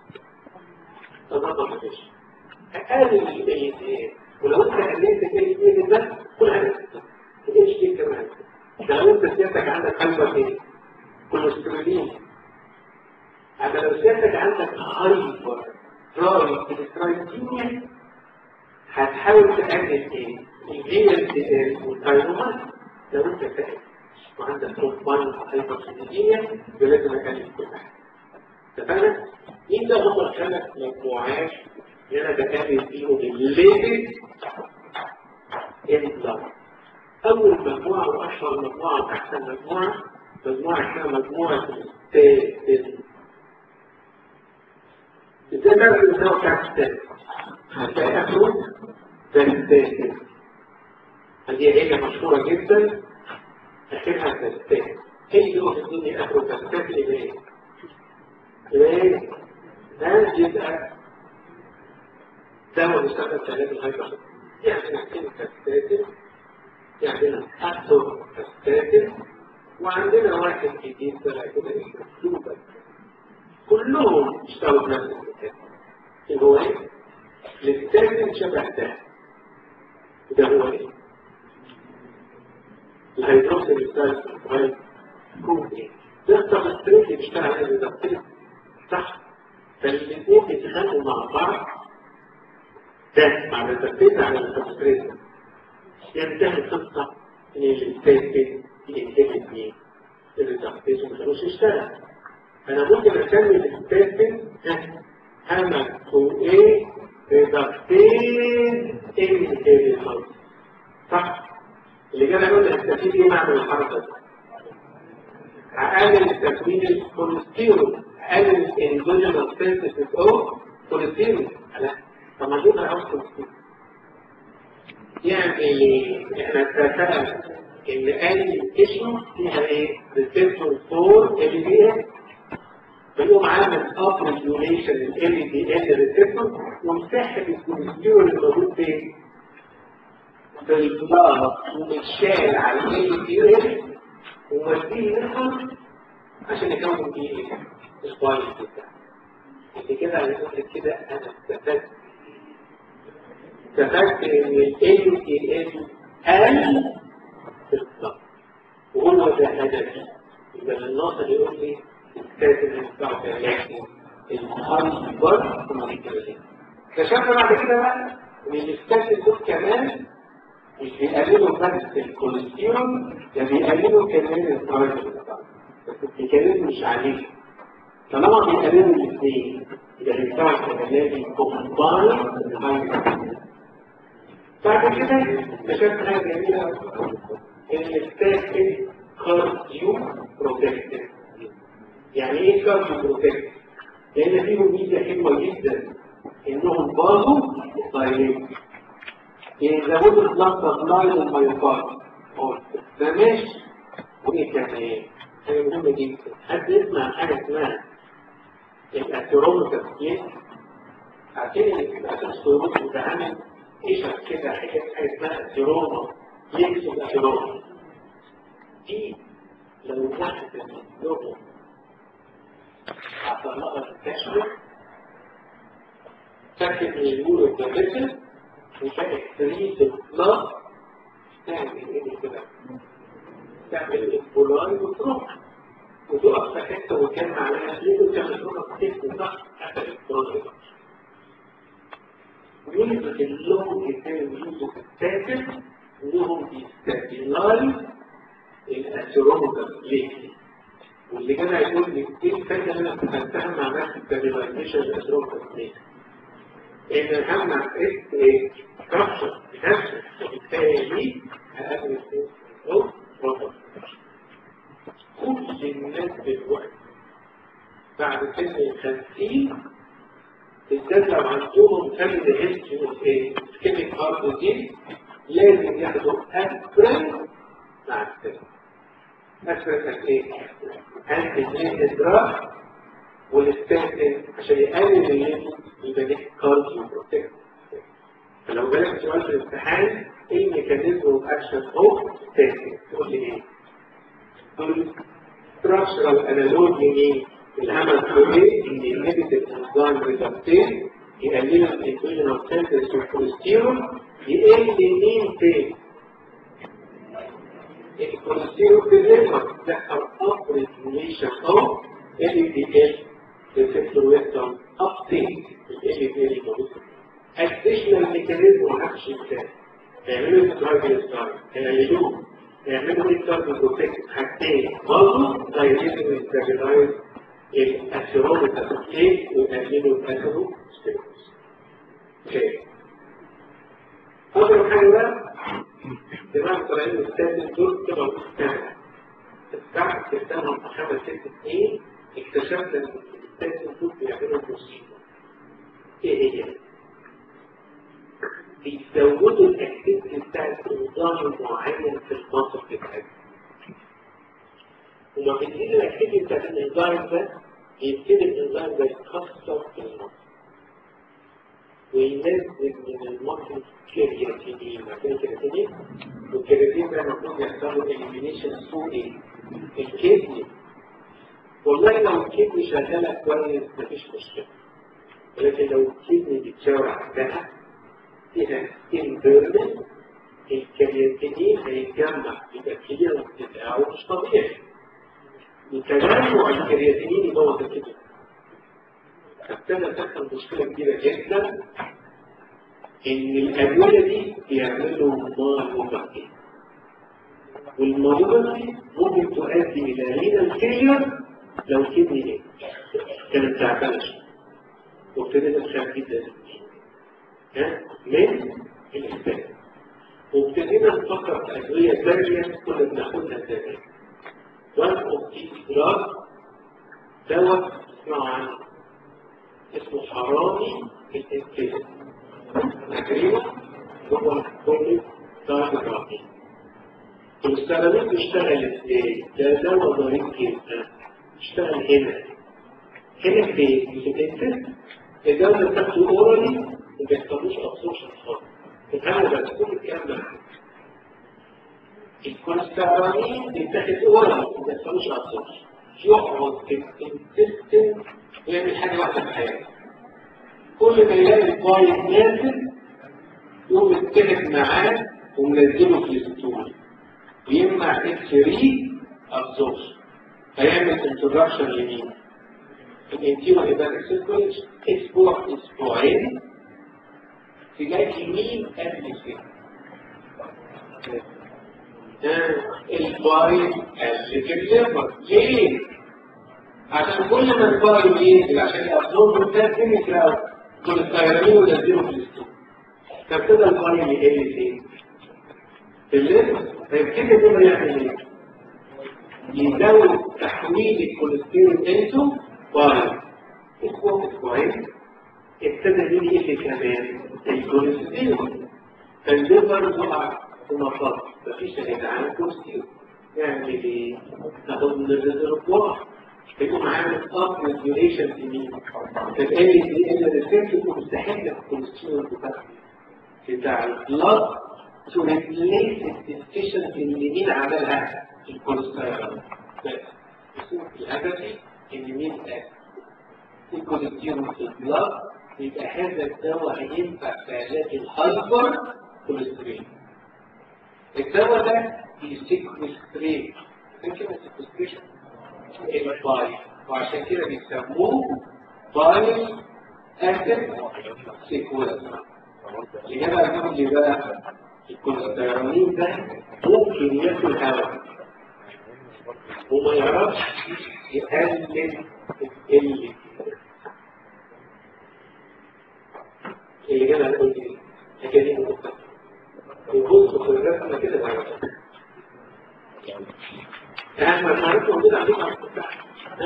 تنظم مفيش اقلل الايه ولو انت قللت الايه ده كل حاجه ايش دي كمان ده لو انت سيادتك عندك هايبر ايه؟ كوليسترولين اما لو سيادتك عندك هايبر ترايكليسترايديميا هتحاول تقلل ايه؟ الجي ال تي ال والثايرومات لو انت فاهم وعندك بروفايل هايبر سيديميا لازم اقلل كل حاجه اتفقنا؟ مين ده هم الثلاث مجموعات اللي انا بقابل فيهم الليبل انزل اول مجموعه واشهر مجموعه واحسن مجموعه مجموعه اسمها مجموعه الستاتين ازاي بقى النوع بتاع الستاتين؟ هتلاقي اخره ده الستاتين هذه عيله مشهوره جدا اخرها الستاتين ايه اللي هو في الدنيا اخره الستاتين ايه؟ ايه؟ ده يبقى دواء مستخدم في علاج الهايبر يعني نحكي كاستاتين يعني اكتر كاستاتين وعندنا واحد جديد طلع كده اسمه فلوبك كلهم اشتغلوا بنفس المكان اللي هو ايه؟ الاستاتين شبه ده وده هو ايه؟ الهيدروكسيد ستايل كون ايه؟ ده السبستريت اللي بيشتغل على السبستريت صح؟ فالاثنين بيتخانقوا مع بعض ده مع التركيز على السبستريت ينتهي القصة ان الاستاتين ينتهي مين؟ التركيز ما كانوش يشتغل انا ممكن اسمي الاستاتين هما تو ايه ريدكتين انهيبيتور صح؟ اللي جاي يقول لك التركيز ايه معنى الحركة دي؟ اقلل تكوين الكوليسترول اقلل الاندوجينوس سينثيسيس اوف كوليسترول لا طب ما نجيبها عاوز كوليسترول يعني احنا اتفقنا ان اي تيشو فيها ايه؟ ريسبتور 4 ال بي اس فيقوم عامل اب ريجوليشن ال دي ال ريسبتور ومسحب الكوليسترول اللي موجود فين؟ في البلاد ومتشال على ال دي ال وموديه للخلق عشان يكون دي ايه؟ البايل بتاعه اللي كده هيقول لك كده انا استفدت استفدت ان ال دي ال قل في الضغط وهو ده هدفي يبقى الناصر يقول لي الكاتب بتاعه ثلاثة الأكبر ثم الكاتب اكتشفنا بعد كده بقى إن الكاتب دول كمان مش بيقللوا بس الكوليسترول ده بيقللوا كمان الترايجل بس الكلام مش عليه طالما بيقللوا الاثنين يبقى بيدفع الكلام كومباين بعد كده اكتشفنا حاجه جميله ان الكاتب كارديو بروتكتيف يعني ايه كارديو بروتكتيف؟ لان فيهم ميزه حلوه جدا انهم باظوا دايركت يزودوا البلاد سبلاي للميوكارد ده ماشي وايه كمان؟ حاجه مهمه جدا حد يسمع حاجه اسمها الاثيروميكال سبليت عارفين ان الاثيروميكال بتتعامل قشر كده حاجه اسمها اثيروما يكسب اثيروما دي لو واحد منهم حصل لها الكشف فكت من اليورو الدبسل وكانت تريد البلاد تعمل ايه كده تعمل البولاي وتروح وتقف في حته وكان عليها ليه وتعمل لها كتير وضغط حتى البولاي ويلبس اللون كتير ويوسف التاكل انهم بيستابيلايز الاثيروميكال ليه واللي كان هيقول لي ايه الفايده اللي انا استفدتها مع نفس الستابيلايزيشن الاثيروميكال ليه ان همنع اس ايه كابشر بنفسه وبالتالي هقابل او بروتوكول كل الناس دلوقتي بعد سن الخمسين بالذات لو عندهم فاميلي هيستوري اوف ايه سكيميك هارت ديزيز لازم ياخدوا اسبرين مع السن اسبرين ايه؟ انتي جين دراج والستاتين عشان يقلل الليفل يبقى ليه كارديو بروتكت فلو جالك سؤال في الامتحان ايه الميكانيزم اوف اكشن اوف ستاتين تقول لي ايه؟ دول structural analogy لمين؟ العمل كله ان ينهبت الانزيم ريدكتين يقلل الانسولين سنترز والكوليسترول يقل مين فين؟ الكوليسترول في الليفر تحصل اب ريجوليشن اوف ال دي ال ريسبتور ويسترن ابتيك ال دي ال موجود اديشنال ميكانيزم محدش ينساه يعملوا سترايكل ستار يعملوه يعملوا ايه كارد بروتكت حاجتين برضه دايركت ويستابلايز الاثيروميكال ستيت ويقللوا الاثيرو ستيتس. اوكي. اخر حاجه بقى دماغ طالعين الستاتين دول طلعوا استعمل الساعه استخدامهم في خمس ست سنين اكتشفنا ان الستاتين دول بيعملوا مصيبه. ايه هي؟ بيزودوا الاكتيفيتي بتاعت نظام معين في المنطق بتاعتهم. وما بتزيد الاكتيفيتي بتاعت الانزيم ده يبتدي الانزيم ده يتكسر في المنطق. وينزل من المنطق كرياتينين، عارفين الكرياتينين؟ والكرياتين ده المفروض يحصل له اليمينيشن ثرو ايه؟ الكدني. والله لو الكدني شغاله كويس مفيش مشكله. ولكن لو الكدني بتشاور عندها فيها انفيرمنت الكرياتينين هيتجمع يبقى الكليه بتاعه مش طبيعي وتجمع الكرياتينين يبوظ الكليه فابتدى تحصل مشكله كبيره جدا ان الادويه دي بيعملوا مالوباتي والمالوباتي ممكن تؤدي الى رينال فيلير لو الكدني ايه كانت تعبانه وابتدت تخاف جدا من الإنسان وابتدينا نفكر في أدوية ثانية كنا بناخدها زمان وان اوف دراج دواء اسمعوا عنه اسمه حرامي الانسان تقريبا هو الكل دراجي والسلامين بيشتغل ازاي؟ ده دواء ضريب جدا بيشتغل هنا هنا في في الانتست الدواء اللي بتاخده اورالي ما بيحصلوش ابسوربشن خالص تفهموا بس كل الكلام ده الكوليسترول بيتاخد اورالي ما بيحصلوش ابسوربشن يقعد في الانتستين ويعمل حاجه واحده في حياته كل ما يلاقي البايظ نازل يقوم يتفق معاه ومنزله في الستول ويمنع اتش 3 ابزوربشن فيعمل انترودكشن لمين؟ الانتيرو هيباتيك سيركوليشن اسبوع اسبوعين تلاقي مين قبل كده البايل قبل الليفر ليه؟ عشان كل ما البايل ينزل عشان يابزورب الكالسيوم يكراو كل الطيرانين وينزلوا في الستول فابتدى البايل يقل فين؟ في الليفر فيبتدي الليفر يعمل ايه؟ يزود تحويل الكوليسترول انتو بايل اسبوع اسبوعين ابتدى مين يقل كمان؟ الكوليسترول فالليفر وقع في مصاب مفيش يا جدعان كوليسترول يعمل ايه؟ ناخد من الريزرفوار يكون عامل اب ريجوليشن في مين؟ فالآلي دي اللي ريسيرش مستحيل الكوليسترول بتاع بتاع البلاد to replace الديفيشنسي اللي مين عملها الكوليسترول الهدف ان مين قال الكوليسترول في البلاد يبقى هذا الدواء هينفع في علاج الهايبر كوليسترول الدواء ده بيسيكوستريت كده سيكوستريشن الباي وعشان كده بيسموه باي اسيد سيكوستر اللي جاب هنقول لي بقى الكوليسترول ده ممكن ياكل هواء وما يعرفش يقلل ال اللي جاب هنقول لي الحكايه دي مختلفه يبصوا في الرسمه كده بعد احنا الحاجات موجوده عندنا على الفتح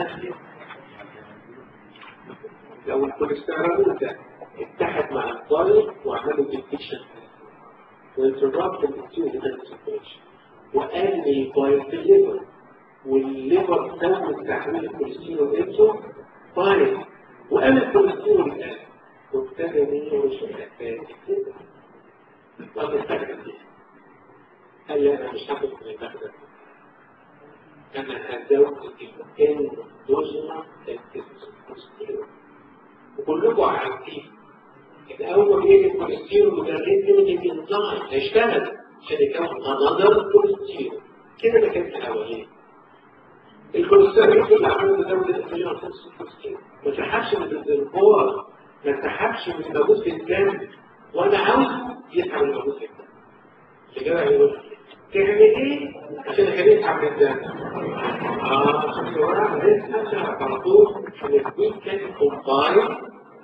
لو الكوليسترول ده اتحد مع الضايق وعملوا ديفيشن وانترابت الكتير ده السيركيشن وقال البايل في الليفر والليفر تم تحويل الكوليسترول انتو بايل وقال الكوليسترول قال وابتدى منه مش محتاج كده طب استخدم دي قال لي انا مش هاخد من المخدر انا هزود الاندوجينا الكوليسترول وكلكم عارفين ان اول ما بيجي الكوليسترول مجرد من الانزيم هيشتغل عشان يكون انذر كوليسترول كده ما كانش الاولاني الكوليسترول اللي عمله زود الاندوجينا الكوليسترول ما سحبش من الريزرفوار ما سحبش من الموجود في الدم وانا عاوزه يسحب الموجود في الدم الإجابة هيقول تعمل إيه عشان يخليه يسحب من الدم؟ آه عشان الورق هيسحب على طول عشان يكون كان كومباين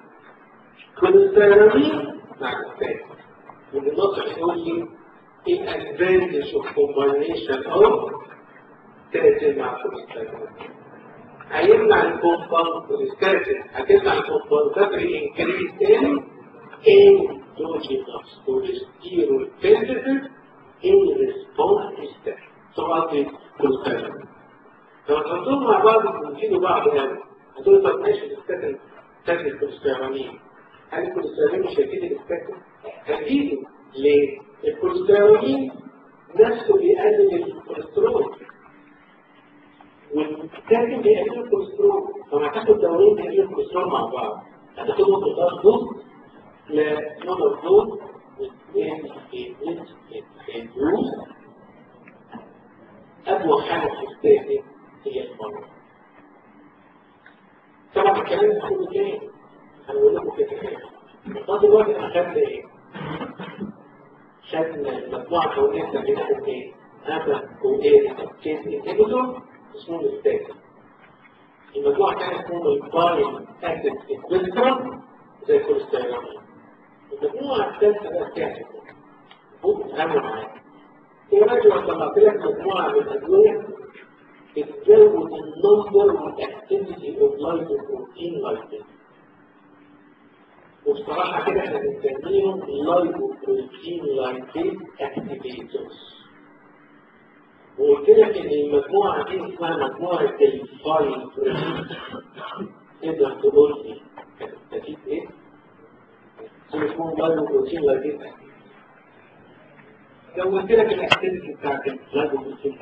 كوليسترول مع الثاني والنص يقول لي إيه الأدفانتج أوف كومباينيشن أو تأتي مع الكوليسترول هيمنع الكومباوند كوليسترول هتمنع الكومباوند تفرق انكريز ان endogenous cholesterol synthesis in response to stress سواء في cholesterol لو تحطوهم مع بعض بيفيدوا بعض قوي هتقول طب ماشي الاستاتين تاكل الكوليسترولين هل الكوليسترولين مش هيفيد الاستاتين؟ هيفيده ليه؟ الكوليسترولين نفسه بيقلل الكوليسترول والكاتب بيقلل الكوليسترول فما تاخد دوايين بيقللوا الكوليسترول مع بعض هتاخدهم في الضغط بوست لنمر دول واثنين الدروس أبوى حاجة في الثاني هي المرض طبعا الكلام ده كله تاني هنقول لكم كده لغاية دلوقتي احنا خدنا ايه؟ خدنا المجموعة الكونية بتاعتهم ايه؟ أما كونية تفكير انهبيتور اسمه الستاتين المجموعة الثانية اسمه الباين أسيد إكويسترا زي الكوليسترول المجموعة الثالثة بقى بتاعتك ممكن تتعامل معاها هي راجل لو طلعت لك مجموعة من الأدوية بتزود النمبر والأكتيفيتي أوف لايف بروتين لايف وبصراحة كده احنا بنسميهم لايف بروتين لايف اكتيفيتورز وقلت لك ان المجموعة دي اسمها مجموعة الفايبرين تقدر تقول لي هتستفيد ايه؟ اسمه لايبوبروتين لايبيز لو قلت لك الاكتيفيتي بتاعت اللايبوبروتين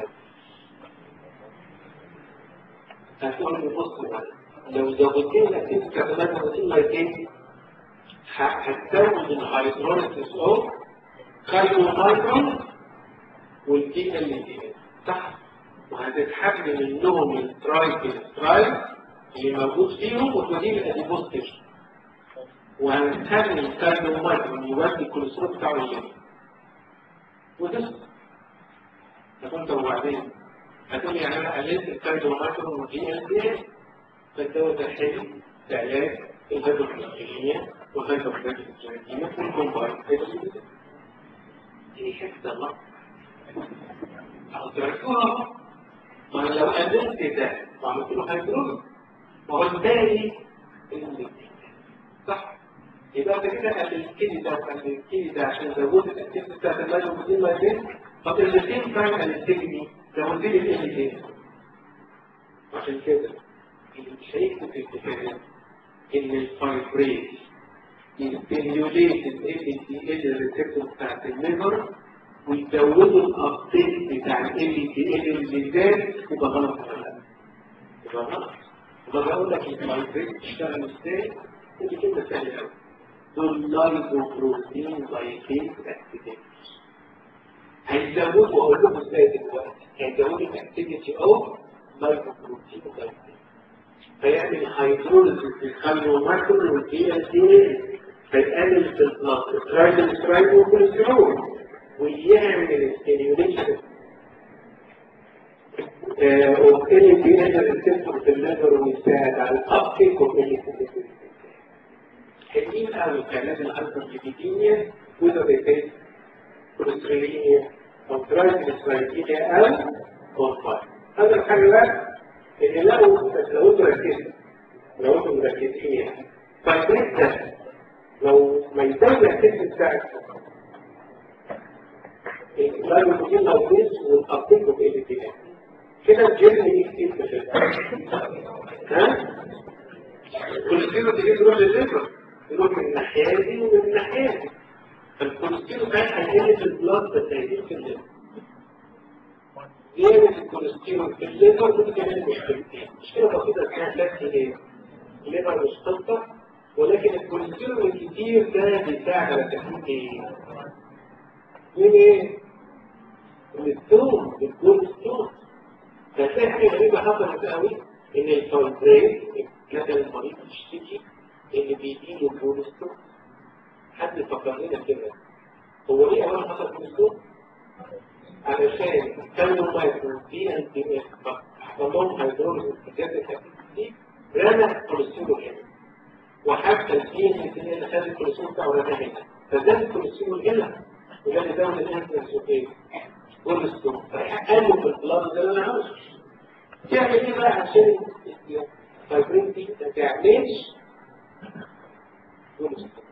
هتقول لي بص معايا لو زودت لي الاكتيفيتي بتاعت اللايبوبروتين لايبيز هتزود الهيدروليسيس اوف كاربوهيدرات والدي ال دي صح وهتتحمل منهم الترايكلسترايد اللي موجود فيهم وتوديه الاديبوز تيشن وهنخلي الكاربوهيدرات يودي الكوليسترول بتاعه الجسم وده هتقول طب وبعدين هتقول يعني انا قللت الكاربوهيدرات والدي ال دي فالدواء ده حلو في علاج الهيدروكليستيريا والهيدروكليستيريا والكومباين هيدروكليستيريا دي حته الله أو تركوها ما لو قدمت ده وعملت له هيدروز ما هو التالي صح يبقى انت كده قللت لي ده وقللت لي ده عشان زودت الاكتيف بتاعت المال ومدين ما يبين طب الاثنين كان قللت لي دي زودت لي الايه دي عشان كده اللي مش هيكتب في الكتاب ان الفايبريت يستيميوليت ال دي ال ريسبتور بتاعت الليفر ويزودوا الابديت بتاع ال دي ال اللي زاد يبقى غلط ولا لا؟ يبقى غلط. يبقى بقول لك الفايبريت بتشتغل ازاي؟ ودي كلمه سهله قوي. دول لايبوبروتين لايبيز اكتيفيتي. هيزودوا اقول لكم ازاي دلوقتي؟ هيزودوا الاكتيفيتي اوف لايبوبروتين لايبيز. فيعمل هيدروليسيس للكاليوماتور والدي ال دي فيقلل في البلاد ترايجلسترايد والكوليسترول ويعمل ستيميوليشن اوف ال دي ال ريسبتور في الليفر ويساعد على الابتيك اوف ال حلوين قوي كعلاج الهايبرليبيديميا وده بيفيد كوليسترولينيا او ترايجلسترايديميا او كونفاير هذا الحاجه بقى اللي لو لو انتوا ركزتوا لو انتوا مركزين يعني فالبريد ده لو ما يزود الاكتيفيتي بتاعك اللايبوبروتين لو بيس والابتيك اوف ال دي كده الجيرم يكتب في ها الكوليسترول تيجي تروح للليفر يروح من الناحيه دي ومن الناحيه دي فالكوليسترول ده هيقل في البلاد بس هيقل في الليفر زيادة الكوليسترول في الليفر ودي كمان مشكلتين مشكلة بسيطة اسمها فلاكس ايه؟ الليفر مش خطة ولكن الكوليسترول الكتير ده بيساعد على تكوين ايه؟ من ايه؟ من الستون الجول ستون فتلاقي حاجة غريبة حصلت قوي ان الفايبرين كان المريض يشتكي ان بيجيله جول ستون حد فكر لنا كده هو ليه اولا حصل جول ستون؟ علشان كانوا مايكرو دي ان دي اس حصلهم هيدروليز الجزء دي رمى الكوليسترول هنا وحتى الدي ان دي اللي خد الكوليسترول بتاعه رمى هنا فزاد الكوليسترول هنا وده اللي زود الانسولين اوكي كوليسترول فقالوا في البلاد ده اللي انا عاوزه تعمل ايه بقى عشان الفايبرين دي ما تعملش كوليسترول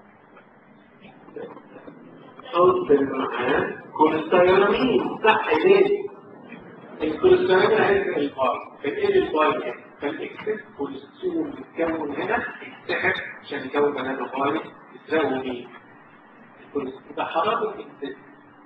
حط معاه كوليسترول صح ليه؟ الكوليسترول عايز الباي فايه الباي فالاكسس كوليسترول بيتكون هنا يتسحب عشان يكون بنانا باي يساوي ايه؟ الكوليسترول ده حرارة الاكسس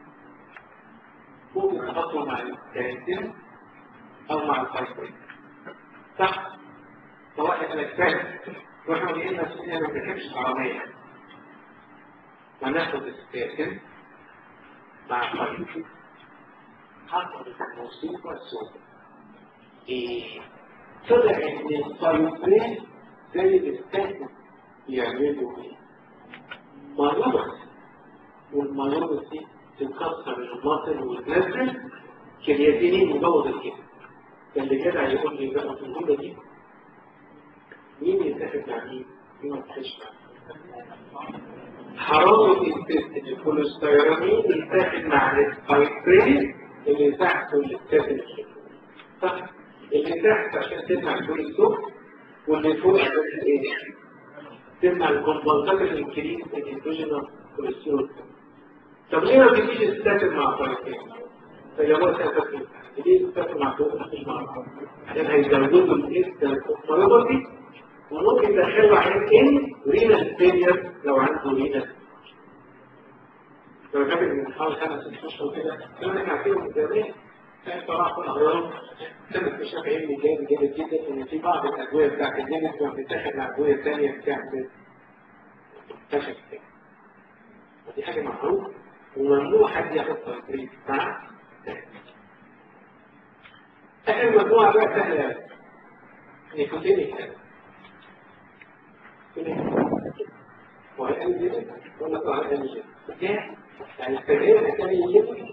ممكن تحطه مع الكالسيوم او مع الفايبرين صح؟ سواء الاكسس واحنا قلنا مسؤولين ما بنحبش العربية وناخد السكاكن مع الفايبرين حصلت المصيبة السوداء ايه طلع ان الفايبرين زي السكاكن يعملوا ايه مايورس والمايورس دي تكسر المصل والجسد كرياتينين مبوظ الجسم فاللي جدع يقول لي بقى في الجمله دي مين يتفق مع مين؟ مين ما يتفقش مع حرارة التست الكوليسترول يتفق مع الفايبرين اللي تحت واللي تحت صح؟ اللي تحت عشان تمنع الكوليسترول واللي فوق عشان ايه؟ تمنع الكومبنسات الانكريس الاندوجينال كوليسترول طب ليه ما بيجيش الستاتين مع الفايبرين؟ فجابوها ستاتين ليه الستاتين مع الفايبرين؟ عشان هيزودوا الاستاتين وممكن تدخله عين ان رينال فيلير لو عنده رينال لو فاكر من حوالي خمس ست اشهر كده كنا احنا عارفينه من زمان كان طلع في الاهرام تم اكتشاف علمي جامد جامد جدا ان في بعض الادويه بتاعت الجنس لما بتتاخد مع ادويه ثانيه بتعمل اكتشف كده ودي حاجه معروفه وممنوع حد ياخد تدريب مع اخر مجموعه بقى سهله نيكوتينيك وهي انجل ولا طبعا انجل يعني التغيير الثاني يجب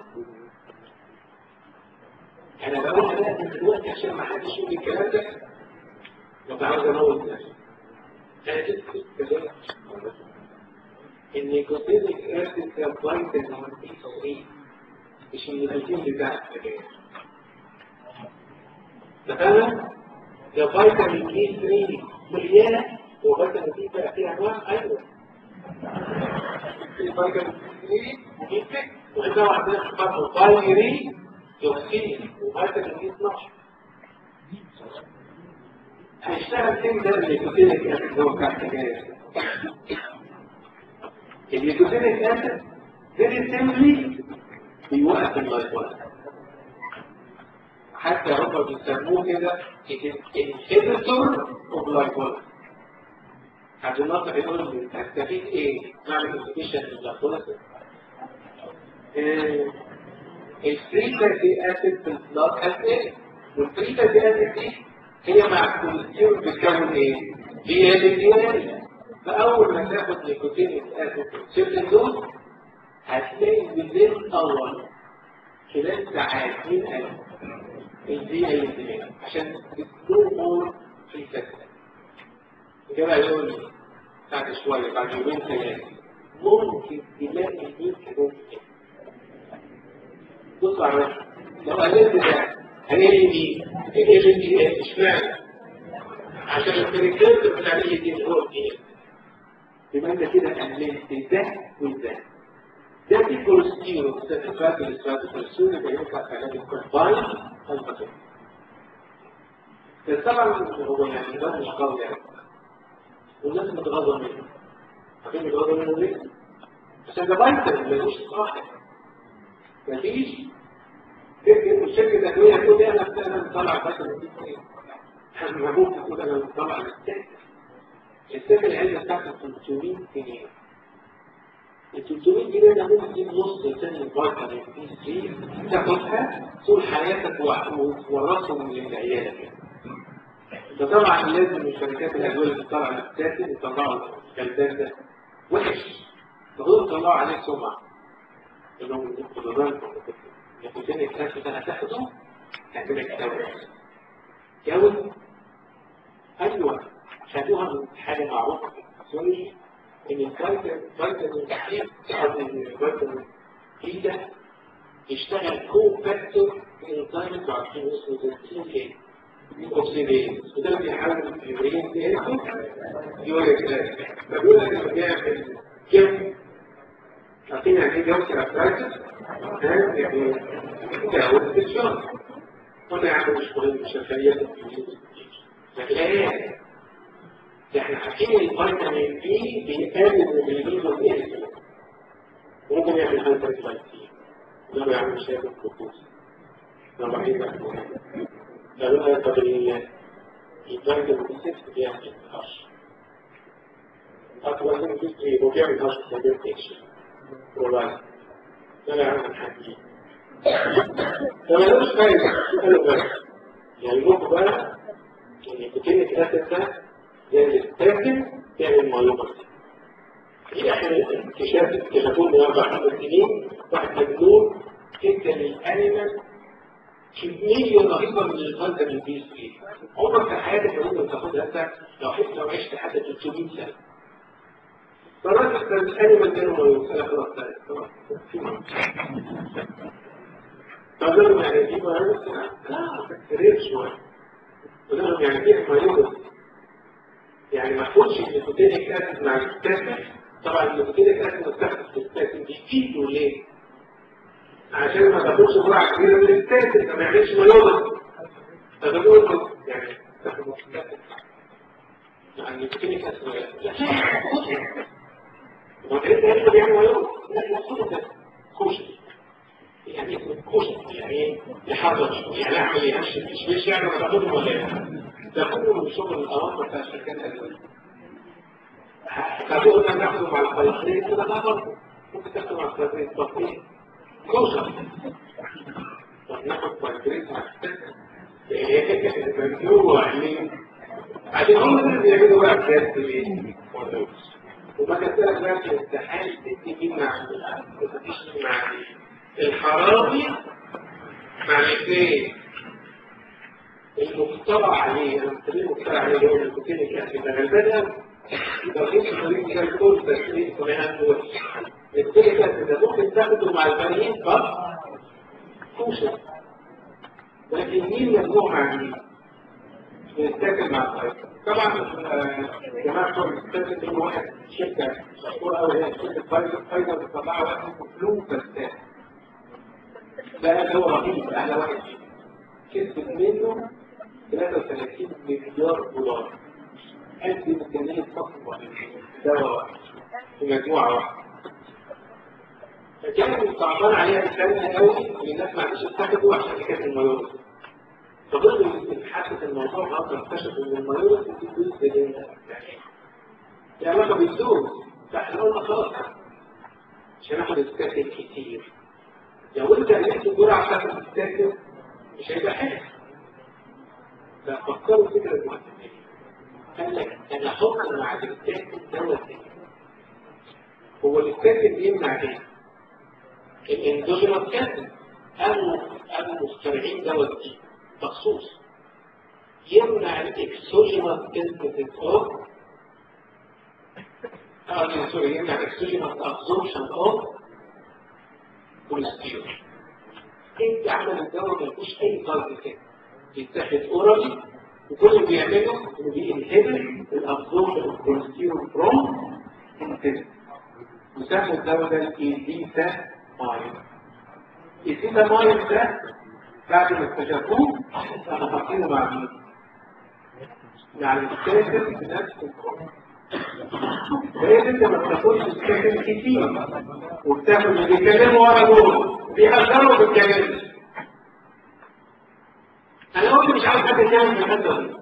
انا بقول ده من دلوقتي عشان ما حدش يقول الكلام ده لو عاوز اموت نفسي انا جبت كذلك النيكوتينيك اسيد كفايتامين بي 3 مش النيكوتين بتاع السجاير تمام ده فيتامين بي 3 مليانه وفيتامين بي بقى فيه انواع ايوه في فيتامين بي 3 وجبتك وانت عندنا برضه فايري توكسين وفيتامين بي 12 هيشتغل فين ده النيكوتينيك اسيد هو بتاع السجاير النيكوتينيك اسيد فيري سيمبلي بيوقف اللايفات حتى هم بيسموه كده انهبيتور اوف لايفات عبد الناصر يقول تستفيد ايه؟ نعمل انهبيشن لللايفات الفري فاتي اسيد في البلاد هاز ايه؟ والفري فاتي اسيد دي هي مع الكوليسترول بتكون ايه؟ دي ال دي ال فاول ما تاخد نيكوتينيك اسيد سيرتن دوز هتلاقي بالليل اول خلال ساعات من ألف الدي ال دي عشان تدور مور في الكسر كده يقول لي بعد شويه بعد يومين ثلاثه ممكن تلاقي الدين كده بص على لو قللت ده هنلاقي دي ال دي اشمعنى عشان الكريكتير بتاع ال دي هو دي يبقى انت كده قللت ده وده ده في كوليسترول ستاتيفات الستاتيفول يبقى ينفع علاج الكومباين البطن بس طبعا هو يعني ده مش قوي يعني والناس متغاظه منه عارفين متغاظه منه ليه؟ عشان ده فيتامين ملوش صاحب مفيش شركة أدوية تقول لي أنا أنا مطلع فيتامين دي كويس أنا ممكن تقول أنا مطلع الستات الستات العلبة بتاعته 300 جنيه ال 300 جنيه ده ممكن تجيب نص سن الفيتامين بي 3 تاخدها طول حياتك وتورثهم لعيالك فطبعا لازم الشركات الادويه اللي بتطلع الستاتين يطلعوا الكلبان ده وحش المفروض يطلعوا عليه سمعه انهم خدوا بالكم النيكوتين الكاسي ده هتاخده تعملك كاوس كاوس ايوه خدوها من حاجه معروفه في السوري ان الفيتامين فيتامين قصدي الفيتامين بي ده يشتغل كو فاكتور في الانزيم عارفين اسمه زي ايه اكسيدين وده اللي بيحاول الهيبرين بينهم يوريك ده فبيقول لك انه بيعمل كم عارفين يعني ايه جوز ارثرايتس؟ يعني تجاوز في الشهر قلنا يعني مش مهم مش الخليات لكن ايه احنا عارفين الفيتامين بي بيقلل الهيبرين والإنسولين ممكن يعمل هايبرجلايسيميا ده بيعمل مشاكل في الجلوكوز ده بعيد عن قالوا لها طب الفيتامين بي 6 بيعمل هش أطول من جزء وبيعمل هش في البيرتيشن والله ده لا يعمل حاجة فما لوش فايدة قالوا بقى يعني ممكن بقى يعني بكلمة الأسد ده يعني التاكل يعمل معلومة في آخر اكتشاف اكتشفوه من أربع خمس سنين واحد مجنون ادى للأنيمال كمية رهيبة من الفيتامين بي 3 عمرك في حياتك ما ممكن تاخدها انت لو حتى لو عشت حتى 300 سنة فالراجل كان الأنيمال كانوا ما يوصل خلاص خلاص فقال لهم يعني دي ما لا تكرير شوية قال لهم يعني دي ما يوصل يعني ما تقولش ان النيكوتينيك اسيد مع الستاتين طبعا النيكوتينيك اسيد مستخدم في الستاتين بيفيدوا ليه؟ عشان ما تاخدش جرعه كبيره من الستاتين ما يعملش ميوضه فبنقول له يعني مع النيكوتينيك اسيد لا كشري هو انت لسه بيعمل مايوز لا لا ده كشري يعني اسمه كشري يعني ايه يحرك يعني اعمل ايه مش مش مش يعني تاخدهم ولا ايه ده كله من شغل الأوامر بتاع الشركات الأدوية هتقول لك ناخده مع الفايترين كده ده برضه ممكن تاخده مع الفايترين طب ايه؟ كوشر طب ناخد فايترين مع ممنوع ليه؟ عشان هم اللي بيعملوا بقى بجد ايه؟ وما كتبت بقى في الامتحان تدي مين مع مين؟ مفيش مع مين؟ الحرامي مع الاثنين المخترع عليه انا بسميه المخترع عليه هو الكوتينيك يعني ده غالبا لو جبت طريق كان كل تسليم كمان هو الكوتينيك ده ممكن تاخده مع البنين بس كوشن لكن مين ممنوع مع مين؟ يتاكل مع الطريق طبعا جماعه بتوع الاستاذ في واحد شركه مشهوره قوي هي شركه فايزر فايزر بتطلع واحد اسمه فلو فستان ده هو رهيب اعلى واحد كسبت منه 33 مليار دولار قد ميزانية مصر دواء واحد في مجموعة واحدة فكان صعبان عليها الثانية قوي ان الناس ما عادش تاخده عشان حكاية الميورس فضلوا يتحسس الموضوع خلاص اكتشفوا ان الميورس دي جزء ليه علاقة بالدوز فاحنا قلنا خلاص مش هناخد السكاكين كتير لو انت لقيت الجرعة بتاعت السكاكين مش هيبقى حلو ففكروا فكرة معتمدة قال لك انا احط مع السكاكين دواء تاني هو السكاكين يمنع ايه؟ الاندوجينوس كاتب قالوا قالوا مخترعين دواء جديد مخصوص يمنع الاكسوجينوس كاتب اوف اه سوري يمنع الاكسوجينوس ابزوربشن اوف كوليسترول انت عمل الدواء ما فيهوش اي فرق كده بيتاخد اورالي وكل اللي بيعمله انه بينهبل الابزوربشن اوف كوليسترول فروم انتست مسمى الدواء ده الايزيتا مايل الايزيتا مايل ده بعد ما اكتشفوه احنا حاطينه مع مين؟ مع السكاكر بنفس الكون ليه انت ما بتاخدش السكاكر كتير وبتاخد اللي بيتكلموا ورا دول بيهزروا بالكلام انا قلت مش عاوز حد يتكلم في الحته دي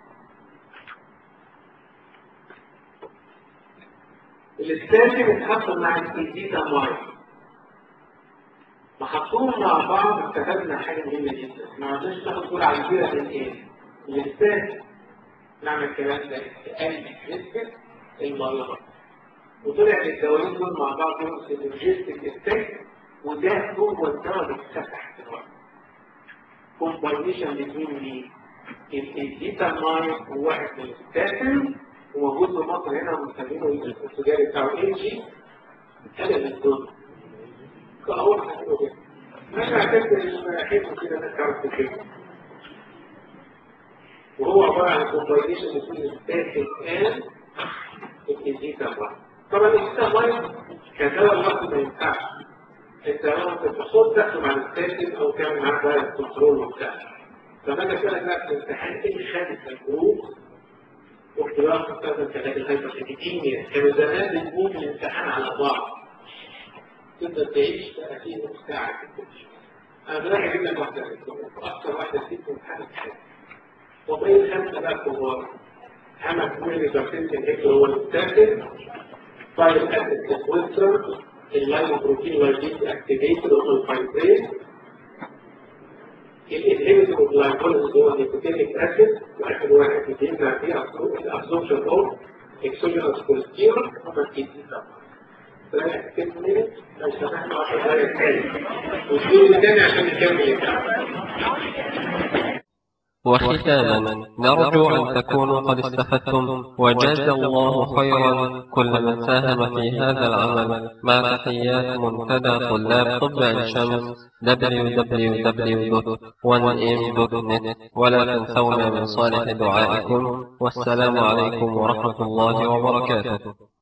السكاكر اتحط مع الايزيتا مايل محطوهم مع بعض استفدنا حاجة مهمة جدا ما عرفناش ناخد كل على كبيرة من ايه؟ الاستاذ نعمل الكلام ده تقلل نسبة المرضى وطلع الدوايين دول مع بعض لهم سينرجيستيك افكت وده هو الدواء اللي اتفتح دلوقتي كومباينيشن بين الديتاماين وواحد من الستاتين وموجود في مصر هنا مسمينه التجاري بتاعه اي جي قلل الدول فأول حاجة كده أنا أعتقد إن حيث كده نتعرف كده وهو عبارة عن كومباينيشن بين الستاتين and الإيزيتا طبعا الإيزيتا ماين كدواء لوحده ما ينفعش أنت ممكن تحط تاخده مع الستاتين أو تعمل معاه بقى الكنترول وبتاع فما أنا كده بقى في الامتحان إيه خامس الجروب واختلاف مستخدم كذلك الهايبرسيتيميا كانوا زمان بنقوم الامتحان على بعض تقدر تعيش 30 ساعة أنا بلاقي أجيب لك واحدة أكثر واحدة ست امتحان الحياة وبين خمسة بقى كبار عمل كل بكتيريا الهيك هو الساكن فايل أسيد سبويتر اللايو بروتين لايبيز أكتيفيتر أو الفايبريز الانهبيتور اوف لايبوليز هو النيكوتينيك اسيد واخر واحد بيمنع فيه الابسوربشن اوف اكسوجينوس كوليسترول هما الكيتين ثلاث ست مينت لو سمحنا 10 دقايق تاني وتقول تاني عشان نكمل الكلام وختاما نرجو أن تكونوا قد استفدتم وجاز الله خيرا كل من ساهم في هذا العمل مع تحيات منتدى طلاب طب عين شمس www.1m.net ولا تنسونا من صالح دعائكم والسلام عليكم ورحمة الله وبركاته